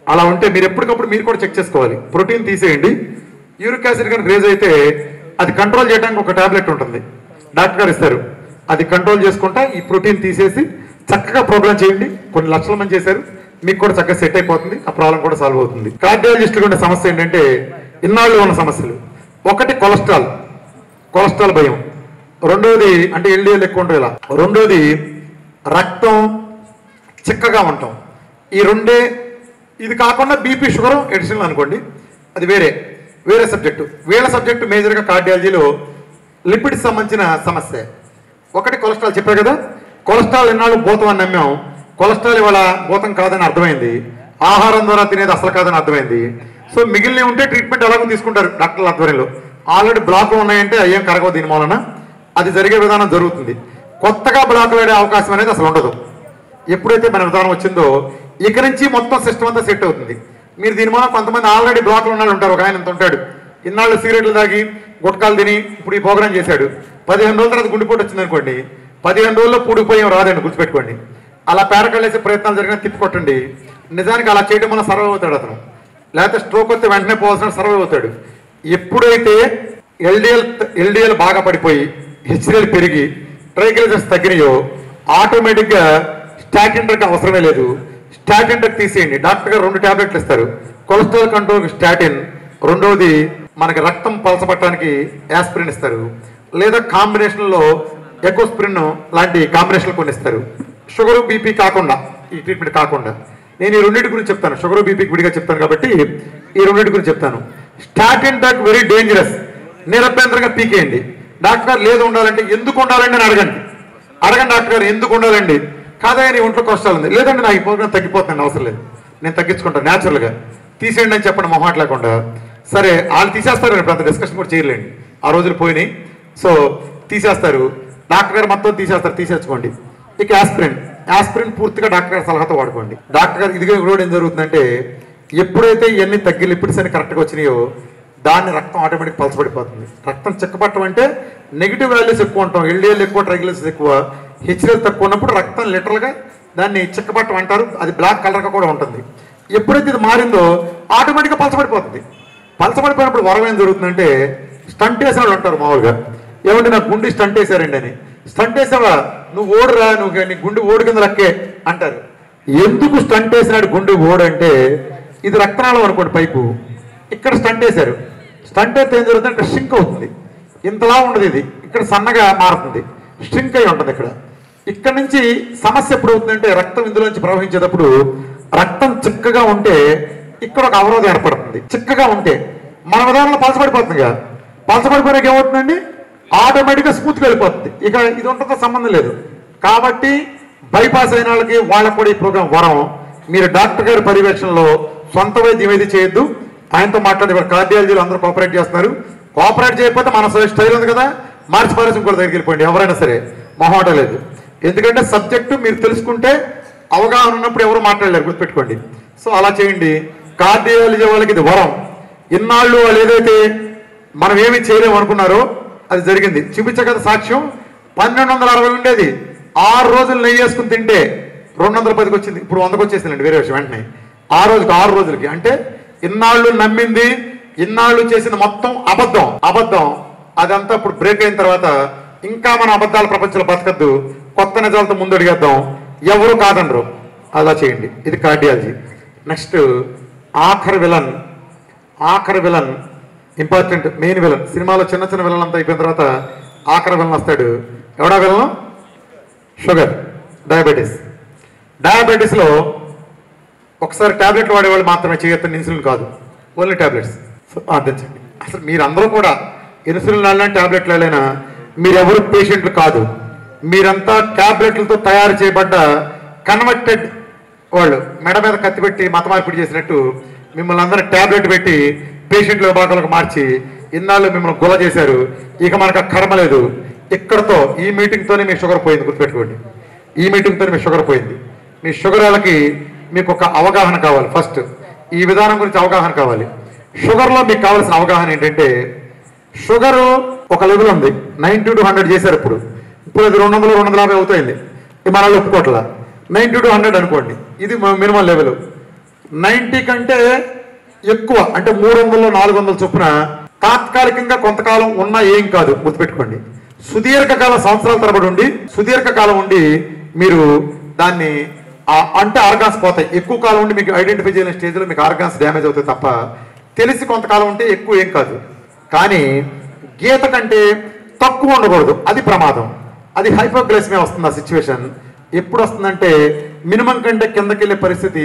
అలా ఉంటే మీరు ఎప్పటికప్పుడు మీరు కూడా చెక్ చేసుకోవాలి ప్రోటీన్ తీసేయండి యూరిక్ యాసిడ్ కనుక రేజ్ అయితే అది కంట్రోల్ చేయడానికి ఒక టాబ్లెట్ ఉంటుంది డాక్టర్ గారు ఇస్తారు అది కంట్రోల్ చేసుకుంటా ఈ ప్రోటీన్ తీసేసి చక్కగా ప్రోగ్రామ్ చేయండి కొన్ని లక్షల మంది చేశారు మీకు కూడా చక్కగా సెట్ అయిపోతుంది ఆ ప్రాబ్లం కూడా సాల్వ్ అవుతుంది కార్డియాలజిస్టులకు ఉండే సమస్య ఏంటంటే ఇన్నాళ్ళు ఉన్న సమస్యలు ఒకటి కొలెస్ట్రాల్ కొలెస్ట్రాల్ భయం రెండోది అంటే ఎల్డిఎల్ ఎక్కువ ఉంటుంది ఇలా రెండోది రక్తం చిక్కగా ఉంటాం ఈ రెండే ఇది కాకుండా బీపీ షుగర్ ఎడిషనల్ అనుకోండి అది వేరే వేరే సబ్జెక్టు వీళ్ళ సబ్జెక్టు మేజర్గా కార్డియాలజీలో లిపిడ్స్ సంబంధించిన సమస్య ఒకటి కొలెస్ట్రాల్ చెప్పారు కదా కొలెస్ట్రాల్ ఎన్నాళ్ళు భూతం అని నమ్మాం కొలెస్ట్రాల్ ఇవాళ భూతం కాదని అర్థమైంది ఆహారం ద్వారా తినేది అసలు కాదని అర్థమైంది సో మిగిలిన ఉంటే ట్రీట్మెంట్ ఎలాగో తీసుకుంటారు డాక్టర్ల ఆధ్వర్యంలో ఆల్రెడీ బ్లాక్లు ఉన్నాయంటే అయ్యేం కరగవు దీని మూలన అది జరిగే విధానం జరుగుతుంది కొత్తగా బ్లాక్లు ఆడే అవకాశం అనేది అసలు ఉండదు ఎప్పుడైతే మన విధానం వచ్చిందో ఇక నుంచి మొత్తం సిస్టమ్ అంతా సెట్ అవుతుంది మీరు దీని మూలం కొంతమంది ఆల్రెడీ బ్లాక్లు ఉన్న వాళ్ళు ఉంటారు ఒక ఆయన ఇంత ఉంటాడు ఇన్నాళ్ళు సిగరెట్లు తాగి గుట్కాలు తిని ఇప్పుడు ఈ ప్రోగ్రామ్ చేశాడు పదిహేను రోజుల తర్వాత గుండెపోటు వచ్చింది అనుకోండి పదిహేను రోజుల్లో పూడిపోయాం రాదండి గుర్తుపెట్టుకోండి అలా పేరకళ్ళేసే ప్రయత్నాలు జరిగిన తిప్పికొట్టండి నిజానికి అలా చేయడం వల్ల సర్వ్ అవుతాడు అతను లేకపోతే స్ట్రోక్ వస్తే వెంటనే పోవాల్సిన సర్వ్ అవుతాడు ఎప్పుడైతే ఎల్డిఎల్ ఎల్డిఎల్ బాగా పడిపోయి హెచ్డిఎల్ పెరిగి ట్రైగ్లిజర్స్ తగ్గినాయో ఆటోమేటిక్గా స్టాటిన్ డ్రగ్ అవసరమే లేదు స్టాటిన్ డ్రగ్ తీసేయండి డాక్టర్ గారు రెండు టాబ్లెట్లు ఇస్తారు కొలెస్ట్రాల్ కంట్రోల్ స్టాటిన్ రెండవది మనకి రక్తం పలసపట్టడానికి యాస్పిరిన్ ఇస్తారు లేదా కాంబినేషన్లో ఎకోస్ప్రిన్ లాంటి కాంబినేషన్లు కొన్ని ఇస్తారు షుగర్ బీపీ కాకుండా ఈ ట్రీట్మెంట్ కాకుండా నేను ఈ రెండింటి గురించి చెప్తాను షుగర్ బీపీకి విడిగా చెప్తాను కాబట్టి ఈ రెండింటి గురించి చెప్తాను స్టాటిన్ డ్రగ్ వెరీ డేంజరస్ నిరభ్యంతరంగా పీకేయండి డాక్టర్ గారు లేదు ఉండాలంటే ఎందుకు ఉండాలండి అని అడగండి అడగండి డాక్టర్ గారు ఎందుకు ఉండాలండి కాదా నీ ఒంట్లో కష్టాలు ఉంది లేదండి నాకు ఈ ప్రోగ్రామ్ తగ్గిపోతున్నాను అవసరం లేదు నేను తగ్గించుకుంటాను న్యాచురల్గా తీసేయండి అని చెప్పండి మొహాట్ లేకుండా సరే వాళ్ళు తీసేస్తారు రేపు అంత డిస్కషన్ కూడా చేయలేండి ఆ రోజులు పోయినాయి సో తీసేస్తారు డాక్టర్ గారు మొత్తం తీసేస్తారు తీసేసుకోండి ఇక ఆస్పిరిన్ ఆస్పిరిన్ పూర్తిగా డాక్టర్ గారి సలహాతో వాడుకోండి డాక్టర్ గారు ఇదిగా కూడా ఏం జరుగుతుందంటే ఎప్పుడైతే ఇవన్నీ తగ్గి లిపిడ్స్ అని కరెక్ట్గా వచ్చినాయో దాన్ని రక్తం ఆటోమేటిక్ పలసపడిపోతుంది రక్తం చిక్కపట్టడం అంటే నెగిటివ్ వాల్యూస్ ఎక్కువ ఉంటాం ఎల్డిఎల్ ఎక్కువ ట్రైగ్లిసరీస్ ఎక్కువ హెచ్డిఎల్ తక్కువ ఉన్నప్పుడు రక్తం లిటరల్గా దాన్ని చిక్కపట్టం అంటారు అది బ్లాక్ కలర్గా కూడా ఉంటుంది ఎప్పుడైతే ఇది మారిందో ఆటోమేటిక్గా పలసపడిపోతుంది పలసపడిపోయినప్పుడు వరం ఏం జరుగుతుందంటే స్టంట్ వేసిన వాళ్ళు ఉంటారు మామూలుగా ఏమంటే నాకు గుండె స్టంట్ వేసారండి అని స్టంట్ వేసావా నువ్వు ఓడురా నువ్వు నీ గుండె ఓడి కింద లక్కే అంటారు ఎందుకు స్టంట్ వేసినాడు గుండె ఓడు అంటే ఇది రక్తనాళం అనుకోండి పైపు ఇక్కడ స్టంట్ వేశారు స్టంట్ అయితే ఏం జరుగుతుంది ఇక్కడ షింక్ అవుతుంది ఇంతలా ఉండదు ఇది ఇక్కడ సన్నగా మారుతుంది షింక్ అయి ఉంటుంది ఇక్కడ ఇక్కడ నుంచి సమస్య ఎప్పుడు అవుతుందంటే రక్తం ఇందులోంచి ప్రవహించేటప్పుడు రక్తం చిక్కగా ఉంటే ఇక్కడ ఒక అవరోధం ఏర్పడుతుంది చిక్కగా ఉంటే మన విధానంలో పలసపడిపోతుంది కదా పలసపడిపోయినాక ఏమవుతుందండి ఆటోమేటిక్గా స్మూత్గా వెళ్ళిపోతుంది ఇక ఇది ఉంటుందో సంబంధం లేదు కాబట్టి బైపాస్ అయిన వాళ్ళకి వాళ్ళకి కూడా ఈ ప్రోగ్రాం వరం మీరు డాక్టర్ గారి పర్యవేక్షణలో సొంత వైద్యం ఏది చేయొద్దు ఆయనతో మాట్లాడి ఇక్కడ కార్డియాలజీలో అందరూ కోఆపరేట్ చేస్తున్నారు కోఆపరేట్ చేయకపోతే మన స్టైల్ ఉంది కదా మార్చి పారేసం కూడా దగ్గరికి వెళ్ళిపోండి ఎవరైనా సరే మొహమాట లేదు ఎందుకంటే సబ్జెక్టు మీరు తెలుసుకుంటే అవగాహన ఉన్నప్పుడు ఎవరు మాట్లాడలేరు గుర్తుపెట్టుకోండి సో అలా చేయండి కార్డియాలజీ వాళ్ళకి ఇది వరం ఇన్నాళ్ళు వాళ్ళు ఏదైతే మనం ఏమి చేయలేము అనుకున్నారో అది జరిగింది చూపించగల సాక్ష్యం పన్నెండు వందల అరవై ఉండేది ఆరు రోజులు నెయ్యి వేసుకుని తింటే రెండు వందల పదికి వచ్చింది ఇప్పుడు వందకు వచ్చేసిందండి వేరే విషయం వెంటనే ఆ రోజుకి ఆరు రోజులకి అంటే ఇన్నాళ్ళు నమ్మింది ఇన్నాళ్ళు చేసిన మొత్తం అబద్ధం అబద్ధం అదంతా ఇప్పుడు బ్రేక్ అయిన తర్వాత ఇంకా మన అబద్ధాల ప్రపంచంలో బతకద్దు కొత్త నిజాలతో ముందు అడిగేద్దాం ఎవరు కాదనరు అలా చేయండి ఇది కార్డియాలజీ నెక్స్ట్ ఆఖరి విలన్ ఆఖరి విలన్ ఇంపార్టెంట్ మెయిన్ విలన్ సినిమాలో చిన్న చిన్న విలన్ అంతా అయిపోయిన తర్వాత ఆఖరి విలన్ వస్తాడు ఎవడా విలన్ షుగర్ డయాబెటీస్ డయాబెటీస్లో ఒకసారి టాబ్లెట్లు వాడేవాళ్ళు మాత్రమే చేయొద్దని ఇన్సులిన్ కాదు ఓన్లీ టాబ్లెట్స్ సో అందించండి అసలు మీరందరూ కూడా ఇన్సులిన్ వాళ్ళైనా టాబ్లెట్లు వాళ్ళైనా మీరెవరు పేషెంట్లు కాదు మీరంతా టాబ్లెట్లతో తయారు చేయబడ్డ కన్వర్టెడ్ వాళ్ళు మెడ మీద కత్తి పెట్టి మత మార్పిడి చేసినట్టు మిమ్మల్ని అందరూ టాబ్లెట్ పెట్టి పేషెంట్ల విభాగాలకు మార్చి ఇన్నాళ్ళు మిమ్మల్ని గుల చేశారు ఇక మనకు ఆ కర్మ లేదు ఇక్కడతో ఈ మీటింగ్తోనే మీ షుగర్ పోయింది గుర్తుపెట్టుకోండి ఈ మీటింగ్తోనే మీ షుగర్ పోయింది మీ షుగర్ వాళ్ళకి మీకు ఒక అవగాహన కావాలి ఫస్ట్ ఈ విధానం గురించి అవగాహన కావాలి షుగర్లో మీకు కావాల్సిన అవగాహన ఏంటంటే షుగర్ ఒక లెవెల్ ఉంది నైన్టీ టు హండ్రెడ్ చేశారు ఇప్పుడు ఇప్పుడు అది రెండు వందలు రెండు వందల యాభై అవుతాయింది ఇది మన వాళ్ళు ఒప్పుకోవట్లా నైన్టీ టు హండ్రెడ్ అనుకోండి ఇది మినిమం లెవెల్ నైంటీ కంటే ఎక్కువ అంటే మూడు వందలు నాలుగు వందల చొప్పున తాత్కాలికంగా కొంతకాలం ఉన్నా ఏం కాదు గుర్తుపెట్టుకోండి సుదీర్ఘకాల సంవత్సరాల తరబడి ఉండి సుదీర్ఘకాలం ఉండి మీరు దాన్ని ఆ- అంటే ఆర్గాన్స్ పోతాయి ఎక్కువ కాలం ఉండి మీకు ఐడెంటిఫై చేయలేని స్టేజ్లో మీకు ఆర్గాన్స్ డ్యామేజ్ అవుతాయి తప్ప తెలిసి కొంతకాలం ఉంటే ఎక్కువ ఏం కాదు కానీ గీత కంటే తక్కువ ఉండకూడదు అది ప్రమాదం అది హైపోగ్లైసిమియా వస్తుంది ఆ సిచ్యువేషన్ ఎప్పుడు వస్తుందంటే మినిమం కంటే కిందకి వెళ్ళే పరిస్థితి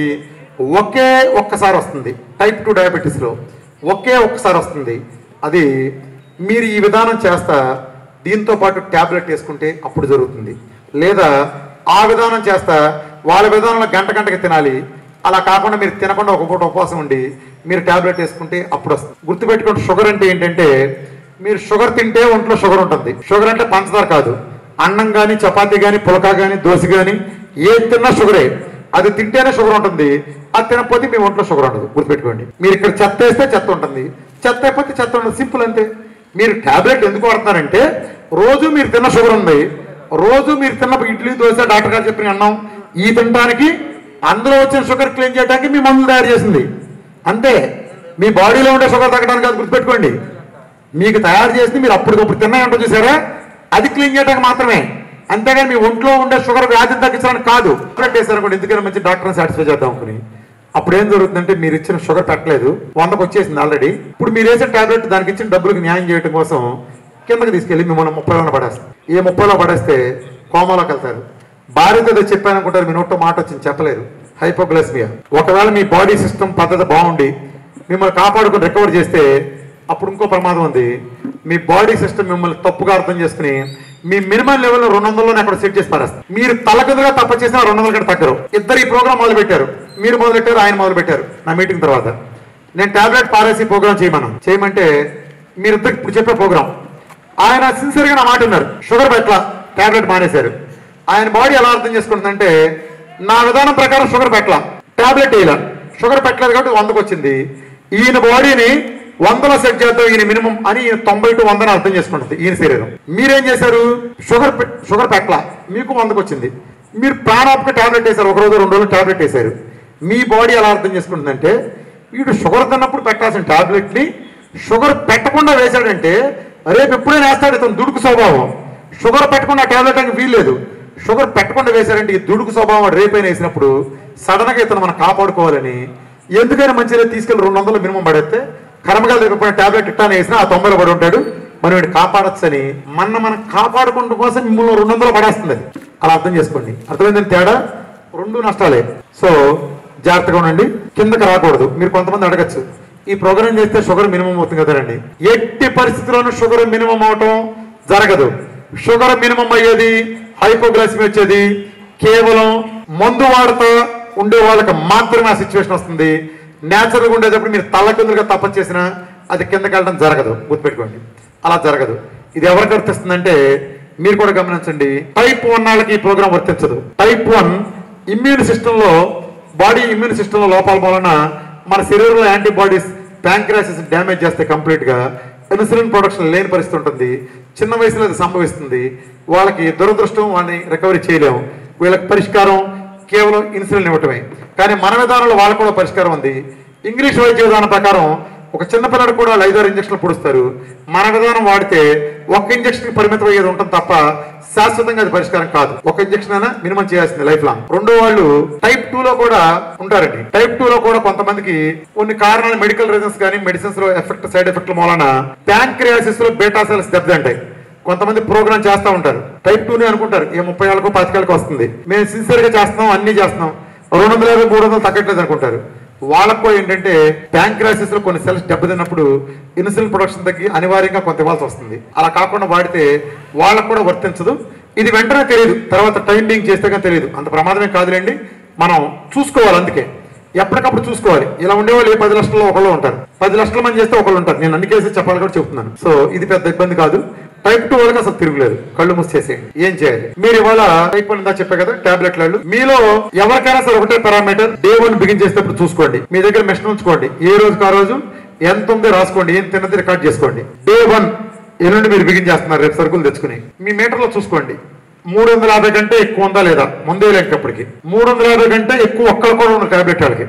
ఒకే ఒక్కసారి వస్తుంది టైప్ టూ డయాబెటీస్లో ఒకే ఒక్కసారి వస్తుంది అది మీరు ఈ విధానం చేస్తా దీంతో పాటు ట్యాబ్లెట్ వేసుకుంటే అప్పుడు జరుగుతుంది లేదా ఆ విధానం చేస్తా వాళ్ళ విధానంలో గంట గంటకి తినాలి అలా కాకుండా మీరు తినకుండా ఒక పూట ఉపవాసం ఉండి మీరు ట్యాబ్లెట్ వేసుకుంటే అప్పుడు వస్తుంది గుర్తుపెట్టుకోండి షుగర్ అంటే ఏంటంటే మీరు షుగర్ తింటే ఒంట్లో షుగర్ ఉంటుంది షుగర్ అంటే పంచదార కాదు అన్నం కానీ చపాతీ కానీ పులక కానీ దోశ కానీ ఏది తిన్నా షుగరే అది తింటేనే షుగర్ ఉంటుంది అది తినకపోతే మీ ఒంట్లో షుగర్ ఉండదు గుర్తుపెట్టుకోండి మీరు ఇక్కడ చెత్త వేస్తే చెత్త ఉంటుంది చెత్త అయిపోతే చెత్త ఉండదు సింపుల్ అంతే మీరు టాబ్లెట్ ఎందుకు వాడుతున్నారంటే రోజు మీరు తిన్న షుగర్ ఉంది రోజు మీరు తిన్న ఇడ్లీ దోశ డాక్టర్ గారు చెప్పిన అన్నం ఈ తినడానికి అందులో వచ్చిన షుగర్ క్లీన్ చేయడానికి మీ మందులు తయారు చేసింది అంతే మీ బాడీలో ఉండే షుగర్ తగ్గడానికి అది గుర్తుపెట్టుకోండి మీకు తయారు చేసి మీరు అప్పటికప్పుడు తిన్నాయంటో చూసారా అది క్లీన్ చేయడానికి మాత్రమే అంతేగాని మీ ఒంట్లో ఉండే షుగర్ వ్యాధిని తగ్గించడానికి కాదు టాబ్లెట్ వేసారనుకోండి ఎందుకైనా మంచి డాక్టర్ని సాటిస్ఫై చేద్దాం అనుకుని అప్పుడు ఏం జరుగుతుందంటే మీరు ఇచ్చిన షుగర్ పెట్టలేదు వందకు వచ్చేసింది ఆల్రెడీ ఇప్పుడు మీరు వేసే టాబ్లెట్ దానికి ఇచ్చిన డబ్బులకు న్యాయం చేయడం కోసం కిందకి తీసుకెళ్ళి మిమ్మల్ని ముప్పైలో పడేస్తారు ఏ ముప్పైలో పడేస్తే కోమాలోకి వెళ్తారు భార్యతో ఏదో చెప్పాననుకుంటారు మీ నోట్లో మాట వచ్చింది చెప్పలేరు హైపోగ్లైస్మియా ఒకవేళ మీ బాడీ సిస్టమ్ పద్ధతి బాగుండి మిమ్మల్ని కాపాడుకుని రికవర్ చేస్తే అప్పుడు ఇంకో ప్రమాదం ఉంది మీ బాడీ సిస్టమ్ మిమ్మల్ని తప్పుగా అర్థం చేసుకుని మీ మినిమం లెవెల్ రెండు వందల్లో అక్కడ సెట్ చేసి పారేస్తారు మీరు తలకిందుగా తప్ప చేసిన రెండు వందల కంటే తగ్గరు ఇద్దరు ఈ ప్రోగ్రామ్ మొదలు పెట్టారు మీరు మొదలు పెట్టారు ఆయన మొదలు పెట్టారు నా మీటింగ్ తర్వాత నేను టాబ్లెట్ పారేసి ప్రోగ్రామ్ చేయమన్నాను చేయమంటే మీరిద్దరు ఇప్పుడు చెప్పే ప్రోగ్రామ్ ఆయన సిన్సియర్గా నా మాట ఉన్నారు షుగర్ పెట్టల టాబ్లెట్ మానేశారు ఆయన బాడీ ఎలా అర్థం చేసుకుంటుందంటే నా విధానం ప్రకారం షుగర్ పెట్టల టాబ్లెట్ వేయాల షుగర్ పెట్టలేదు కాబట్టి వందకు వచ్చింది ఈయన బాడీని వందలో సెట్ చేద్దాం ఈయన మినిమం అని ఈయన తొంభై టు వందని అర్థం చేసుకుంటుంది ఈయన శరీరం మీరేం చేశారు షుగర్ పె- షుగర్ పెట్టల మీకు వందకు వచ్చింది మీరు ప్రాణాప్కి టాబ్లెట్ వేశారు ఒక రోజు రెండు రోజులు టాబ్లెట్ వేశారు మీ బాడీ ఎలా అర్థం చేసుకుంటుందంటే వీడు షుగర్ తిన్నప్పుడు పెట్టాల్సిన టాబ్లెట్ని షుగర్ పెట్టకుండా వేశాడంటే రేపు ఎప్పుడైనా వేస్తాడు ఇతను దుడుకు స్వభావం షుగర్ పెట్టకుండా టాబ్లెట్ అని వీల్లేదు షుగర్ పెట్టకుండా వేశారంటే ఈ దుడుకు స్వభావం వాడు రేపైనా వేసినప్పుడు సడన్గా ఇతను మనం కాపాడుకోవాలని ఎందుకైనా మంచిగా తీసుకెళ్ళి రెండు వందలు మినిమం పడేస్తే కర్మగా లేకపోయిన టాబ్లెట్ ఇట్టానే వేసినా ఆ తొంభైలో పడి ఉంటాడు మనం వీడిని కాపాడొచ్చని మన మనం కాపాడుకుంటూ కోసం మిమ్మల్ని రెండు వందలు పడేస్తుంది అది అలా అర్థం చేసుకోండి అర్థమైందని తేడా రెండు నష్టాలే సో జాగ్రత్తగా ఉండండి కిందకి రాకూడదు మీరు కొంతమంది అడగచ్చు ఈ ప్రోగ్రామ్ చేస్తే షుగర్ మినిమం అవుతుంది కదండి ఎట్టి పరిస్థితుల్లోనూ షుగర్ మినిమం అవటం జరగదు షుగర్ మినిమం అయ్యేది హైపోగ్లైసిమి వచ్చేది కేవలం మందు వాడుతూ ఉండే వాళ్ళకి మాత్రమే ఆ సిచ్యువేషన్ వస్తుంది న్యాచురల్గా ఉండేటప్పుడు మీరు తల కిందగా తప్ప చేసినా అది కిందకి వెళ్ళడం జరగదు గుర్తుపెట్టుకోండి అలా జరగదు ఇది ఎవరికి వర్తిస్తుందంటే మీరు కూడా గమనించండి టైప్ వన్ వాళ్ళకి ఈ ప్రోగ్రామ్ వర్తించదు టైప్ వన్ ఇమ్యూన్ సిస్టంలో బాడీ ఇమ్యూన్ సిస్టంలో లోపాల వలన మన శరీరంలో యాంటీబాడీస్ ప్యాంక్రాసిస్ డ్యామేజ్ చేస్తే కంప్లీట్గా ఇన్సులిన్ ప్రొడక్షన్ లేని పరిస్థితి ఉంటుంది చిన్న వయసులో అది సంభవిస్తుంది వాళ్ళకి దురదృష్టం వాళ్ళని రికవరీ చేయలేము వీళ్ళకి పరిష్కారం కేవలం ఇన్సులిన్ ఇవ్వటమే కానీ మన విధానంలో వాళ్ళకు కూడా పరిష్కారం ఉంది ఇంగ్లీష్ వైద్య విధానం ప్రకారం ఒక చిన్న పిల్లడు కూడా వాళ్ళు ఐదారు ఇంజక్షన్లు పొడుస్తారు మన విధానం వాడితే ఒక్క ఇంజక్షన్ పరిమితం అయ్యేది ఉంటుంది తప్ప శాశ్వతంగా అది పరిష్కారం కాదు ఒక ఇంజక్షన్ అయినా మినిమం చేయాల్సింది లైఫ్ లాంగ్ రెండో వాళ్ళు టైప్ టూ లో కూడా ఉంటారండి టైప్ టూ లో కూడా కొంతమందికి కొన్ని కారణాలు మెడికల్ రీజన్స్ కానీ మెడిసిన్స్ లో ఎఫెక్ట్ సైడ్ ఎఫెక్ట్ల మూలన ప్యాంక్రియాసిస్ లో బేటా సెల్స్ దెబ్బతింటాయి కొంతమంది ప్రోగ్రామ్ చేస్తూ ఉంటారు టైప్ టూనే అనుకుంటారు ఏ ముప్పై ఏళ్ళకో పాతికేళ్ళకో వస్తుంది మేము సిన్సియర్ గా చేస్తున్నాం అన్ని చేస్తున్నాం రెండు వందల యాభై మూడు వందలు తగ్గట్లేదు అనుకుంటారు వాళ్ళకు ఏంటంటే ప్యాంక్రాసిస్ లో కొన్ని సెల్స్ దెబ్బతిన్నప్పుడు ఇన్సులిన్ ప్రొడక్షన్ తగ్గి అనివార్యంగా కొంత ఇవ్వాల్సి వస్తుంది అలా కాకుండా వాడితే వాళ్ళకు కూడా వర్తించదు ఇది వెంటనే తెలియదు తర్వాత టైం బీయింగ్ చేస్తే కానీ తెలియదు అంత ప్రమాదమే కాదులేండి మనం చూసుకోవాలి అందుకే ఎప్పటికప్పుడు చూసుకోవాలి ఇలా ఉండేవాళ్ళు ఏ పది లక్షల్లో ఒకళ్ళు ఉంటారు పది లక్షల మంది చేస్తే ఒకళ్ళు ఉంటారు నేను అన్ని కేసులు చెప్పాలి కూడా చెప్తున్నాను సో ఇది పెద్ద ఇబ్బంది కాదు టైప్ టూ వాళ్ళకి అసలు తిరుగులేదు కళ్ళు మూసేసేయండి ఏం చేయాలి మీరు ఇవాళ టైప్ వన్ ఇందా చెప్పే కదా టాబ్లెట్లు మీలో ఎవరికైనా సరే ఒకటే పారామీటర్ డే వన్ బిగిన్ చేసేటప్పుడు చూసుకోండి మీ దగ్గర మెషిన్ ఉంచుకోండి ఏ రోజుకి ఆ రోజు ఎంత ఉందో రాసుకోండి ఏం తిన్నది రికార్డ్ చేసుకోండి డే వన్ ఎల్లుండి మీరు బిగిన్ చేస్తున్నారు రేపు సరుకులు తెచ్చుకుని మీ మీటర్లో చూసుకోండి మూడు వందల యాభై కంటే ఎక్కువ ఉందా లేదా ముందే లేకపోటికి మూడు వందల యాభై కంటే ఎక్కువ ఒక్కరు కూడా ఉన్న టాబ్లెట్ వాళ్ళకి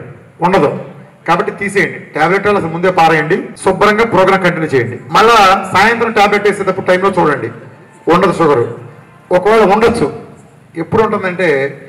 ఉండదు కాబట్టి తీసేయండి టాబ్లెట్ అసలు ముందే పారేయండి శుభ్రంగా ప్రోగ్రామ్ కంటిన్యూ చేయండి మళ్ళా సాయంత్రం టాబ్లెట్ వేసేటప్పుడు టైంలో చూడండి ఉండదు షుగర్ ఒకవేళ ఉండొచ్చు ఎప్పుడు ఉంటుందంటే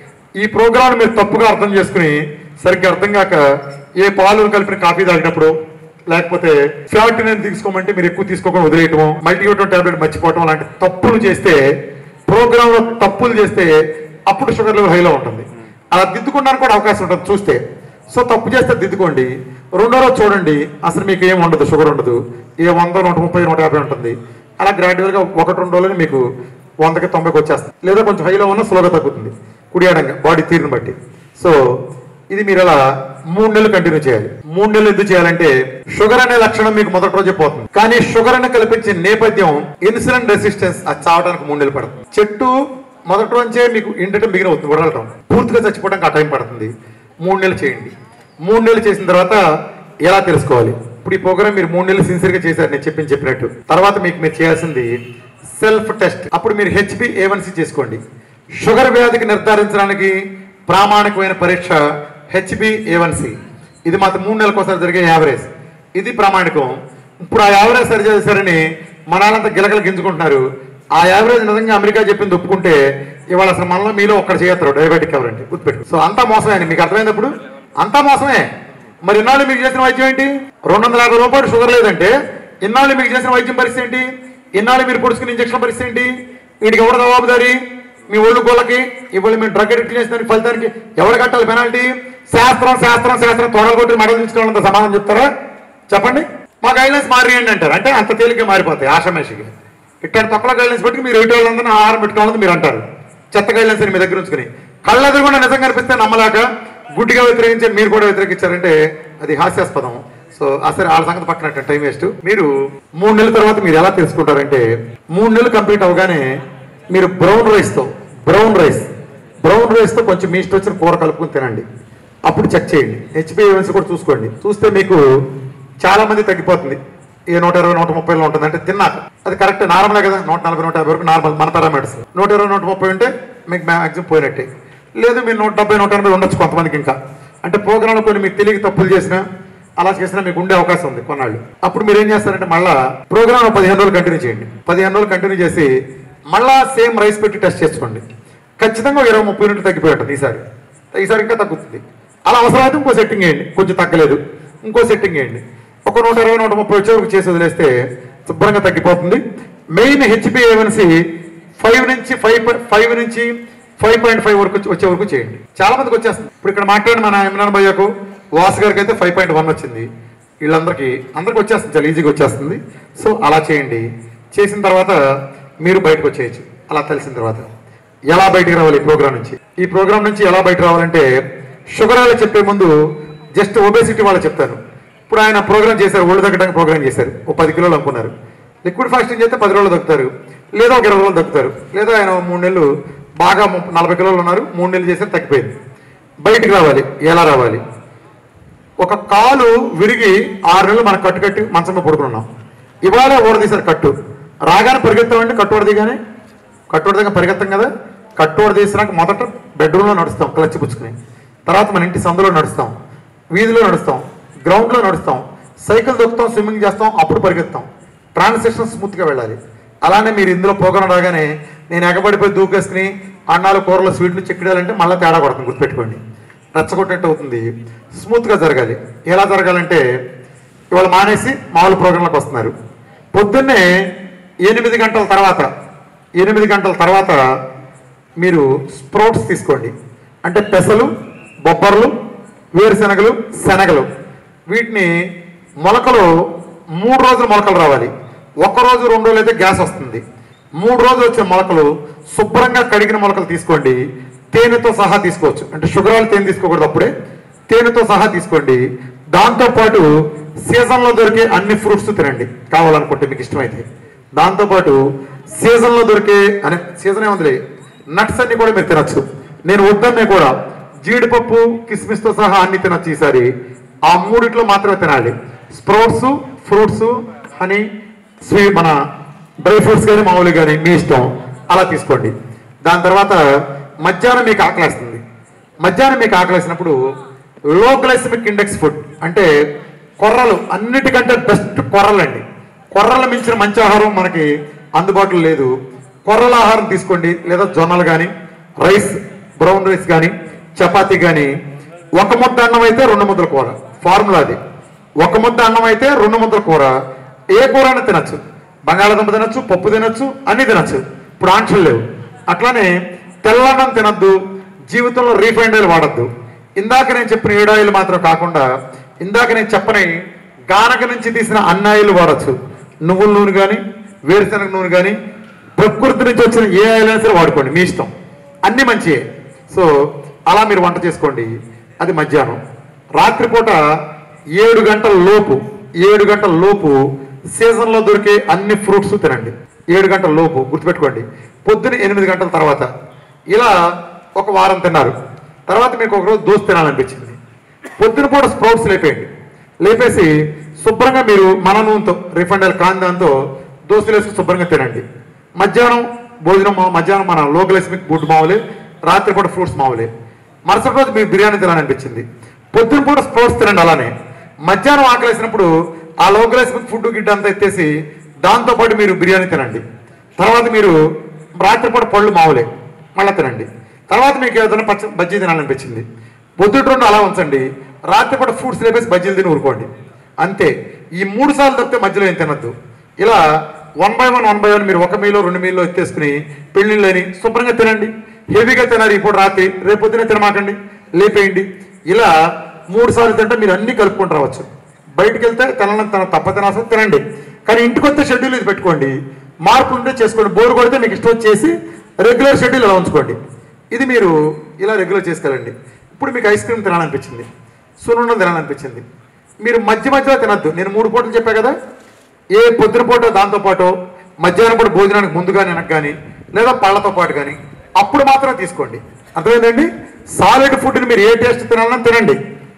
ఈ ప్రోగ్రామ్ మీరు తప్పుగా అర్థం చేసుకుని సరిగ్గా అర్థం కాక ఏ పాలు కలిపిన కాఫీ తాగినప్పుడు లేకపోతే ఫ్యాట్ నేను తీసుకోమంటే మీరు ఎక్కువ తీసుకోకుండా వదిలేయటం మల్టీవిటమిన్ టాబ్లెట్ మర్చిపోవటం లాంటి తప్పులు చేస్తే ప్రోగ్రామ్ లో తప్పులు చేస్తే అప్పుడు షుగర్ లెవెల్ హైలో ఉంటుంది అలా దిద్దుకోవడానికి కూడా అవకాశం ఉంటుంది చూస్తే సో తప్పు చేస్తే దిద్దుకోండి రెండో రోజు చూడండి అసలు మీకు ఏం ఉండదు షుగర్ ఉండదు ఏ వంద నూట ముప్పై నూట యాభై ఉంటుంది అలా గ్రాడ్యువల్గా ఒకటి రెండు రోజులు మీకు వందకి తొంభైకి వచ్చేస్తుంది లేదా కొంచెం హైలో ఉన్న స్లోగా తగ్గుతుంది కుడియాడంగా బాడీ తీరుని బట్టి సో ఇది మీరు అలా మూడు నెలలు కంటిన్యూ చేయాలి మూడు నెలలు ఎందుకు చేయాలంటే షుగర్ అనే లక్షణం మీకు మొదటి రోజే పోతుంది కానీ షుగర్ అని కల్పించే నేపథ్యం ఇన్సులిన్ రెసిస్టెన్స్ అది చావడానికి మూడు నెలలు పడుతుంది చెట్టు మొదటి రోజే మీకు ఇండటం బిగిన అవుతుంది వడలటం పూర్తిగా చచ్చిపోవడానికి ఆ టైం పడుతుంది మూడు నెలలు చేయండి మూడు నెలలు చేసిన తర్వాత ఎలా తెలుసుకోవాలి ఇప్పుడు ఈ ప్రోగ్రామ్ మీరు మూడు నెలలు సిన్సియర్గా చేశారు నేను చెప్పింది చెప్పినట్టు తర్వాత మీకు మీరు చేయాల్సింది సెల్ఫ్ టెస్ట్ అప్పుడు మీరు హెచ్పి ఏవన్సీ చేసుకోండి షుగర్ వ్యాధికి నిర్ధారించడానికి ప్రామాణికమైన పరీక్ష హెచ్బి ఏవన్సి ఇది మాత్రం మూడు నెలలకు ఒకసారి జరిగే యావరేజ్ ఇది ప్రామాణికం ఇప్పుడు ఆ యావరేజ్ సరి చేశారని మనాలంతా గిలగలు గింజుకుంటున్నారు ఆ యావరేజ్ నిజంగా అమెరికా చెప్పింది ఒప్పుకుంటే ఇవాళ అసలు మనలో మీలో ఒక్కడ చేయత్తారు డయాబెటిక్ ఎవరంటే గుర్తుపెట్టు సో అంతా మోసమే అండి మీకు అర్థమైనప్పుడు అంతా మోసమే మరి ఇన్నాళ్ళు మీకు చేసిన వైద్యం ఏంటి రెండు వందల యాభై రూపాయలు షుగర్ లేదంటే ఇన్నాళ్ళు మీకు చేసిన వైద్యం పరిస్థితి ఏంటి ఇన్నాళ్ళు మీరు పొడుచుకున్న ఇంజక్షన్ పరిస్థితి ఏంటి వీడికి ఎవరు జవాబుదారి మీ ఒళ్ళు గోళ్ళకి ఇవాళ మీరు డ్రగ్ అడిక్ట్ చేసిన ఫలితానికి ఎవరు కట్టాలి పెనాల్టీ శాస్త్రం శాస్త్రం శాస్త్రం తొడలు కొట్టి మెడలు తీసుకోవాలంత సమాధానం చెప్తారా చెప్పండి మా గైడ్లైన్స్ మారియండి అంటారు అంటే అంత తేలిగ్గా మారిపోతాయి ఆషామేషిగా ఇట్లాంటి తక్కువ గైడ్లైన్స్ పెట్టి మీరు ఎటు వాళ్ళందరినీ ఆహారం పెట్టుకోవాలని మీరు అంటారు చెత్త గైడ్లైన్స్ అని మీ దగ్గర ఉంచుకుని కళ్ళ ఎదురుగుండా నిజం కనిపిస్తే నమ్మలేక గుడ్డిగా వ్యతిరేకించి మీరు కూడా వ్యతిరేకించారంటే అది హాస్యాస్పదం సో అసలు వాళ్ళ సంగతి పక్కన టైం వేస్ట్ మీరు మూడు నెలల తర్వాత మీరు ఎలా తెలుసుకుంటారంటే మూడు నెలలు కంప్లీట్ అవగానే మీరు బ్రౌన్ రైస్తో బ్రౌన్ రైస్ బ్రౌన్ రైస్తో కొంచెం మీ ఇష్టం వచ్చిన కూర కలుపుకుని తినండి అప్పుడు చెక్ చేయండి హెచ్పిఎవన్స్ కూడా చూసుకోండి చూస్తే మీకు చాలా మంది తగ్గిపోతుంది ఏ నూట ఇరవై నూట ముప్పైలో ఉంటుంది అంటే తిన్నాక అది కరెక్ట్ నార్మలే కదా నూట నలభై నూట యాభై వరకు నార్మల్ మన పారామీటర్స్ నూట ఇరవై నూట ముప్పై ఉంటే మీకు మ్యాక్సిమం పోయినట్టే లేదు మీరు నూట డెబ్బై నూట ఎనభై ఉండొచ్చు కొంతమందికి ఇంకా అంటే ప్రోగ్రాంలో కొన్ని మీకు తెలియక తప్పులు చేసినా అలా చేసినా మీకు ఉండే అవకాశం ఉంది కొన్నాళ్ళు అప్పుడు మీరు ఏం చేస్తారంటే మళ్ళా ప్రోగ్రామ్ పదిహేను రోజులు కంటిన్యూ చేయండి పదిహేను రోజులు కంటిన్యూ చేసి మళ్ళా సేమ్ రైస్ పెట్టి టెస్ట్ చేసుకోండి ఖచ్చితంగా ఒక ఇరవై ముప్పై యూనిట్లు తగ్గిపోయి ఉంటుంది ఈసారి ఈసారి ఇంకా తగ్గుతుంది అలా అవసరమైతే ఇంకో సెట్టింగ్ వేయండి కొంచెం తగ్గలేదు ఇంకో సెట్టింగ్ వేయండి ఒక నూట ఇరవై నూట ముప్పై వచ్చే వరకు చేసి వదిలేస్తే శుభ్రంగా తగ్గిపోతుంది మెయిన్ హెచ్పిఏవన్సి ఫైవ్ నుంచి ఫైవ్ ఫైవ్ నుంచి ఫైవ్ పాయింట్ ఫైవ్ వరకు వచ్చే వరకు చేయండి చాలా మందికి వచ్చేస్తుంది ఇప్పుడు ఇక్కడ మాట్లాడిన మన ఇమ్రాన్ భయ్యకు వాసు గారికి అయితే ఫైవ్ పాయింట్ వన్ వచ్చింది వీళ్ళందరికీ అందరికి వచ్చేస్తుంది చాలా ఈజీగా వచ్చేస్తుంది సో అలా చేయండి చేసిన తర్వాత మీరు బయటకు వచ్చేయచ్చు అలా తెలిసిన తర్వాత ఎలా బయటకు రావాలి ఈ ప్రోగ్రామ్ నుంచి ఈ ప్రోగ్రామ్ నుంచి ఎలా బయట రావాలంటే షుగర్ వాళ్ళు చెప్పే ముందు జస్ట్ ఒబేసిటీ వాళ్ళు చెప్తాను ఇప్పుడు ఆయన ప్రోగ్రామ్ చేశారు ఒళ్ళు తగ్గడానికి ప్రోగ్రామ్ చేశారు ఒక పది కిలోలు అనుకున్నారు లిక్విడ్ ఫాస్టింగ్ చేస్తే పది రోజులు తగ్గుతారు లేదా ఒక ఇరవై రోజులు తగ్గుతారు లేదా ఆయన మూడు నెలలు బాగా ముప్ప- నలభై కిలోలు ఉన్నారు మూడు నెలలు చేస్తే తగ్గిపోయింది బయటికి రావాలి ఎలా రావాలి ఒక కాలు విరిగి ఆరు నెలలు మనం కట్టు కట్టి మంచంలో పడుకున్నాం ఇవాళ ఓడదీశారు కట్టు రాగానే పరిగెత్తామండి కట్టు ఓడదిగానే కట్టు ఓడదిగా పరిగెత్తాం కదా కట్టు ఓడదీసినాక మొదట బెడ్రూమ్లో నడుస్తాం క్లచ్ పుచ్చుకుని తర్వాత మన ఇంటి సందులో నడుస్తాం వీధిలో నడుస్తాం గ్రౌండ్లో నడుస్తాం సైకిల్ దొక్కుతాం స్విమ్మింగ్ చేస్తాం అప్పుడు పరిగెత్తాం ట్రాన్సాక్షన్ స్మూత్గా వెళ్ళాలి అలానే మీరు ఇందులో ప్రోగ్రాం రాగానే నేను ఎగబడిపోయి దూకేసుకుని అన్నాలు కూరలు స్వీట్లు చెక్కిడాలంటే మళ్ళీ తేడా కొడుతుంది గుర్తుపెట్టుకోండి రెచ్చగొట్టినట్టు అవుతుంది స్మూత్గా జరగాలి ఎలా జరగాలంటే ఇవాళ మానేసి మామూలు ప్రోగ్రాంలకు వస్తున్నారు పొద్దున్నే ఎనిమిది గంటల తర్వాత ఎనిమిది గంటల తర్వాత మీరు స్ప్రౌట్స్ తీసుకోండి అంటే పెసలు బొబ్బర్లు వేరుశనగలు శనగలు వీటిని మొలకలు మూడు రోజులు మొలకలు రావాలి ఒక్క రోజు రెండు రోజులు అయితే గ్యాస్ వస్తుంది మూడు రోజులు వచ్చే మొలకలు శుభ్రంగా కడిగిన మొలకలు తీసుకోండి తేనెతో సహా తీసుకోవచ్చు అంటే షుగర్ వాళ్ళు తేనె తీసుకోకూడదు అప్పుడే తేనెతో సహా తీసుకోండి దాంతోపాటు సీజన్లో దొరికే అన్ని ఫ్రూట్స్ తినండి కావాలనుకుంటే మీకు ఇష్టమైతే దాంతోపాటు సీజన్లో దొరికే అనే సీజన్ ఏముందిలే నట్స్ అన్ని కూడా మీరు తినచ్చు నేను వద్దన్నే కూడా జీడిపప్పు కిస్మిస్తో సహా అన్ని తినచ్చు ఈసారి ఆ మూడిట్లో మాత్రమే తినాలి స్ప్రౌట్స్ ఫ్రూట్స్ హనీ స్వీ మన డ్రై ఫ్రూట్స్ కానీ మామూలు కానీ మీ ఇష్టం అలా తీసుకోండి దాని తర్వాత మధ్యాహ్నం మీకు ఆకలేస్తుంది మధ్యాహ్నం మీకు ఆకలేసినప్పుడు లో గ్లైసమిక్ ఇండెక్స్ ఫుడ్ అంటే కొర్రలు అన్నిటికంటే బెస్ట్ కొర్రలండి కొర్రలు మించిన మంచి ఆహారం మనకి అందుబాటులో లేదు కొర్రల ఆహారం తీసుకోండి లేదా జొన్నలు కానీ రైస్ బ్రౌన్ రైస్ కానీ చపాతీ కానీ ఒక ముద్ద అన్నం అయితే రెండు ముద్దల కూర ఫార్ములా అది ఒక ముద్ద అన్నం అయితే రెండు ముద్దల కూర ఏ కూర అయినా తినచ్చు బంగాళాదుంప తినచ్చు పప్పు తినచ్చు అన్ని తినచ్చు ఇప్పుడు ఆంక్షలు లేవు అట్లానే తెల్లన్నం తినద్దు జీవితంలో రీఫైండ్ ఆయిల్ వాడద్దు ఇందాక నేను చెప్పిన ఏడు ఆయిల్ మాత్రం కాకుండా ఇందాక నేను చెప్పని గానక నుంచి తీసిన అన్నాయిలు వాడచ్చు నువ్వుల నూనె కానీ వేరుశనగ నూనె కానీ ప్రకృతి నుంచి వచ్చిన ఏ ఆయిల్ అయినా సరే వాడుకోండి మీ ఇష్టం అన్ని మంచియే సో అలా మీరు వంట చేసుకోండి అది మధ్యాహ్నం రాత్రిపూట ఏడు గంటల లోపు ఏడు గంటల లోపు సీజన్లో దొరికే అన్ని ఫ్రూట్స్ తినండి ఏడు గంటల లోపు గుర్తుపెట్టుకోండి పొద్దున ఎనిమిది గంటల తర్వాత ఇలా ఒక వారం తిన్నారు తర్వాత మీకు ఒకరోజు దోశ తినాలనిపించింది పొద్దున పూట స్ప్రౌట్స్ లేపేయండి లేపేసి శుభ్రంగా మీరు మన నూనెతో రిఫండ్ ఆయిల్ కాందాంతో దోశలు వేసి శుభ్రంగా తినండి మధ్యాహ్నం భోజనం మా- మధ్యాహ్నం మన లోకలైస్మిక్ ఫుడ్ మామూలే రాత్రిపూట ఫ్రూట్స్ మామూలే మరుసటి రోజు మీకు బిర్యానీ తినాలనిపించింది పొద్దున పూట స్ప్రౌట్స్ తినండి అలానే మధ్యాహ్నం ఆకలేసినప్పుడు ఆ లోకలైస్మిక్ ఫుడ్ గిడ్డ అంతా ఎత్తేసి దాంతో పాటు మీరు బిర్యానీ తినండి తర్వాత మీరు రాత్రిపూట పళ్ళు మామూలే మళ్ళీ తినండి తర్వాత మీకు ఏదైనా పచ్చ బజ్జీ తినాలనిపించింది పొద్దుట రెండు అలా ఉంచండి రాత్రిపూట ఫ్రూట్స్ లేపేసి బజ్జీలు తిని ఊరుకోండి అంతే ఈ మూడు సార్లు తప్పితే మధ్యలో ఏం తినద్దు ఇలా one by one one by one మీరు ఒక మీలో రెండు మీలో ఎత్తేసుకుని పెళ్ళిళ్ళని శుభ్రంగా తినండి హెవీగా తినాలి ఇప్పుడు రాత్రి రేపు పొద్దునే తినమాకండి లేపేయండి ఇలా మూడు సార్లు తింటే మీరు అన్ని కలుపుకుంటూ రావచ్చు బయటికి వెళ్తే తినాలని తన తప్ప తినాల్సిన తినండి కానీ ఇంటికి వస్తే షెడ్యూల్ ఇది పెట్టుకోండి మార్పు ఉంటే చేసుకోండి బోర్ కొడితే మీకు ఇష్టం చేసి రెగ్యులర్ షెడ్యూల్ ఇలా ఉంచుకోండి ఇది మీరు ఇలా రెగ్యులర్ చేసుకెళ్ళండి ఇప్పుడు మీకు ఐస్ క్రీమ్ తినాలనిపించింది సున్నుండం తినాలనిపించింది మీరు మధ్య మధ్యలో తినద్దు నేను మూడు పూటలు చెప్పా కదా ఏ పొద్దున పూట దాంతో పాటు మధ్యాహ్నం పూట భోజనానికి ముందుగా వెనక కానీ లేదా పళ్ళతో పాటు కానీ అప్పుడు మాత్రం తీసుకోండి అర్థమైందండి సాలిడ్ ఫుడ్ని మీరు ఏ టేస్ట్ తినాలన్నా తినండి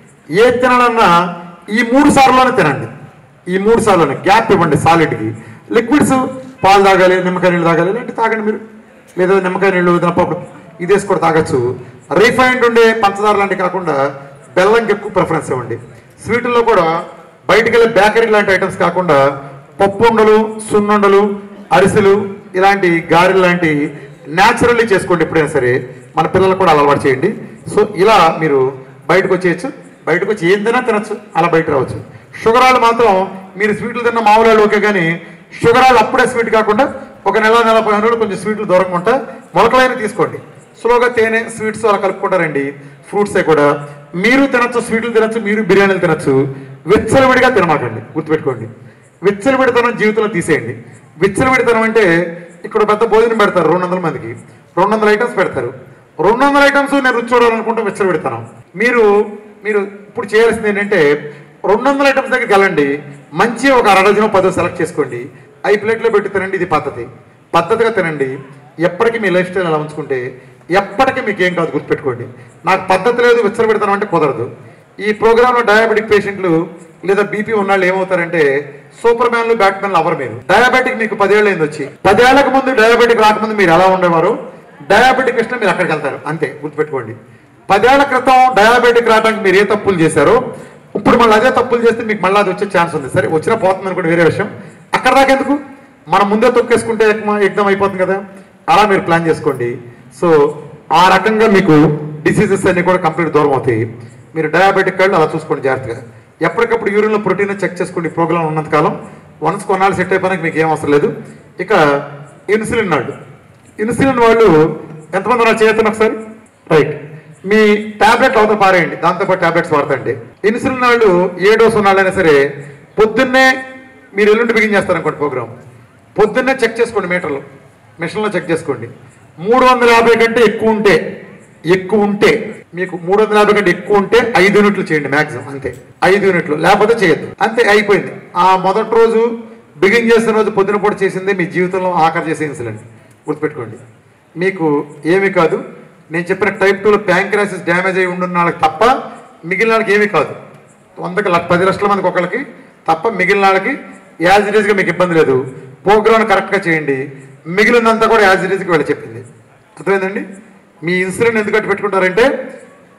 ఏ తినాలన్నా ఈ మూడు సార్లునే తినండి ఈ మూడు సార్లునే గ్యాప్ ఇవ్వండి సాలిడ్కి లిక్విడ్స్ పాలు తాగాలి నిమ్మకాయ నీళ్ళు తాగాలి ఇలాంటి తాగండి మీరు లేదా నిమ్మకాయ నీళ్ళు వదిలినప్పుడు ఇది వేసి కూడా తాగొచ్చు రీఫైండ్ ఉండే పంచదార లాంటివి కాకుండా బెల్లంకి ఎక్కువ ప్రిఫరెన్స్ ఇవ్వండి స్వీట్లో కూడా బయటికి వెళ్ళే బేకరీ లాంటి ఐటమ్స్ కాకుండా పప్పు ఉండలు సున్నుండలు అరిసెలు ఇలాంటి గారెలు లాంటి న్యాచురల్లీ చేసుకోండి ఎప్పుడైనా సరే మన పిల్లలకు కూడా అలా అలవాటు చేయండి సో ఇలా మీరు బయటకు వచ్చేయచ్చు బయటకు వచ్చి ఏం తినా తినచ్చు అలా బయట రావచ్చు షుగర్ ఆలు మాత్రం మీరు స్వీట్లు తిన్న మామూలు వాళ్ళు ఓకే కానీ షుగర్ ఆలు అప్పుడే స్వీట్ కాకుండా ఒక నెల నెల పదిహేను రోజులు కొంచెం స్వీట్లు దూరంగా ఉంటా మొలకలైన తీసుకోండి స్లోగా తేనె స్వీట్స్ అలా కలుపుకుంటారండి ఫ్రూట్సే కూడా మీరు తినచ్చు స్వీట్లు తినచ్చు మీరు బిర్యానీలు తినచ్చు విచ్చలవిడిగా తినమాకండి గుర్తుపెట్టుకోండి విచ్చలవిడితనం జీవితంలో తీసేయండి విచ్చలవిడితనం అంటే ఇక్కడ పెద్ద భోజనం పెడతారు రెండు వందల మందికి రెండు వందల ఐటమ్స్ పెడతారు రెండు వందల ఐటమ్స్ నేను రుచి చూడాలనుకుంటే విచ్చలవిడితనం మీరు మీరు ఇప్పుడు చేయాల్సింది ఏంటంటే రెండు వందల ఐటమ్స్ దగ్గరికి వెళ్ళండి మంచి ఒక అర డజను పదో సెలెక్ట్ చేసుకోండి ఐదు ప్లేట్లో పెట్టి తినండి ఇది పద్ధతి పద్ధతిగా తినండి ఎప్పటికీ మీ లైఫ్ స్టైల్ అలా ఉంచుకుంటే ఎప్పటికీ మీకు ఏం కాదు గుర్తుపెట్టుకోండి నాకు పద్ధతి లేదు విచ్చలు పెడతాను అంటే కుదరదు ఈ ప్రోగ్రాంలో డయాబెటిక్ పేషెంట్లు లేదా బీపీ ఉన్న వాళ్ళు ఏమవుతారంటే సూపర్ మ్యాన్లు బ్యాట్ మ్యాన్లు అవరు మీరు డయాబెటిక్ మీకు పదేళ్ళు అయింది వచ్చి పదేళ్లకు ముందు డయాబెటిక్ రాకముందు మీరు ఎలా ఉండేవారు డయాబెటిక్ ఇష్టం మీరు అక్కడికి వెళ్తారు అంతే గుర్తుపెట్టుకోండి పదేళ్ల క్రితం డయాబెటిక్ రావడానికి మీరు ఏ తప్పులు చేశారో ఇప్పుడు మళ్ళీ అదే తప్పులు చేస్తే మీకు మళ్ళీ అది వచ్చే ఛాన్స్ ఉంది సరే వచ్చినా పోతుంది అనుకోండి వేరే విషయం అక్కడ దాకా ఎందుకు మనం ముందే తొక్కేసుకుంటే ఎగ్మ- ఎగ్జామ్ అయిపోతుంది కదా అలా మీరు ప్లాన్ చేసుకోండి సో ఆ రకంగా మీకు డిసీజెస్ అన్ని కూడా కంప్లీట్ దూరం అవుతాయి మీరు డయాబెటిక్ వాళ్ళు అలా చూసుకోండి జాగ్రత్తగా ఎప్పటికప్పుడు యూరిన్లో ప్రోటీన్ చెక్ చేసుకోండి ప్రోగ్రామ్ ఉన్నంతకాలం వన్స్ కొన్నాళ్ళు సెట్ అయిపోయినాక మీకు ఏం అవసరం లేదు ఇక ఇన్సులిన్ నాడు ఇన్సులిన్ వాళ్ళు ఎంతమంది ఉన్నారు చేయొచ్చు ఒకసారి రైట్ మీ టాబ్లెట్ అవతల పారేయండి దాంతోపాటు టాబ్లెట్స్ వాడతండి ఇన్సులిన్ వాళ్ళు ఏ డోస్ ఉన్న వాళ్ళైనా సరే పొద్దున్నే మీరు ఎల్లుండి బిగిన్ చేస్తారనుకోండి ప్రోగ్రామ్ పొద్దున్నే చెక్ చేసుకోండి మీటర్లు మిషన్లో చెక్ చేసుకోండి మూడు వందల యాభై కంటే ఎక్కువ ఉంటే ఎక్కువ ఉంటే మీకు మూడు వందల యాభై కంటే ఎక్కువ ఉంటే ఐదు యూనిట్లు చేయండి మాక్సిమం అంతే ఐదు యూనిట్లు లేకపోతే చేయొద్దు అంతే అయిపోయింది ఆ మొదటి రోజు బిగిన్ చేసిన రోజు పొద్దున పూట చేసిందే మీ జీవితంలో ఆఖరి చేసే ఇన్సులిన్ గుర్తుపెట్టుకోండి మీకు ఏమీ కాదు నేను చెప్పిన టైప్ టూలో ప్యాంక్రాసిస్ డ్యామేజ్ అయి ఉండున్న వాళ్ళకి తప్ప మిగిలిన వాళ్ళకి ఏమీ కాదు వందకి ల- పది లక్షల మందికి ఒకళ్ళకి తప్ప మిగిలిన వాళ్ళకి యాజ్ ఇట్ ఈస్గా మీకు ఇబ్బంది లేదు ప్రోగ్రామ్ కరెక్ట్గా చేయండి మిగిలినంతా కూడా యాజ్ ఇట్ ఈస్గా వీళ్ళు చెప్పింది అర్థమైందండి మీ ఇన్సులిన్ ఎందుకు అట్టు పెట్టుకుంటారంటే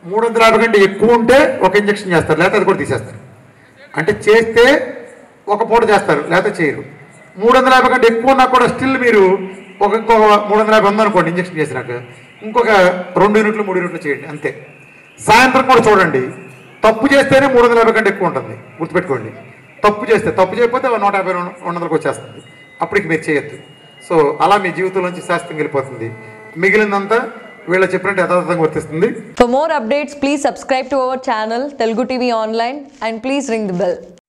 మూడు వందల యాభై కంటే ఎక్కువ ఉంటే ఒక ఇంజక్షన్ చేస్తారు లేకపోతే అది కూడా తీసేస్తారు అంటే చేస్తే ఒక పూట చేస్తారు లేకపోతే చేయరు మూడు వందల యాభై కంటే ఎక్కువ ఉన్నా కూడా స్టిల్ మీరు ఒక ఇంకొక మూడు వందల యాభై ఉందనుకోండి ఇంజక్షన్ చేసినాక ఇంకొక రెండు యూనిట్లు మూడు యూనిట్లు చేయండి అంతే సాయంత్రం కూడా చూడండి తప్పు చేస్తేనే మూడు వందల యాభై కంటే ఎక్కువ ఉంటుంది గుర్తుపెట్టుకోండి తప్పు చేస్తే తప్పు చేయకపోతే నూట యాభై రెండు వందలకు వచ్చేస్తుంది అప్పటికి మీరు చేయొద్దు సో అలా మీ జీవితంలోంచి శాస్త్రం వెళ్ళిపోతుంది మిగిలిందంతా వీళ్ళు చెప్పినట్టు యథార్థంగా వర్తిస్తుంది For more updates, please subscribe to our channel Telugu TV Online and please ring the bell.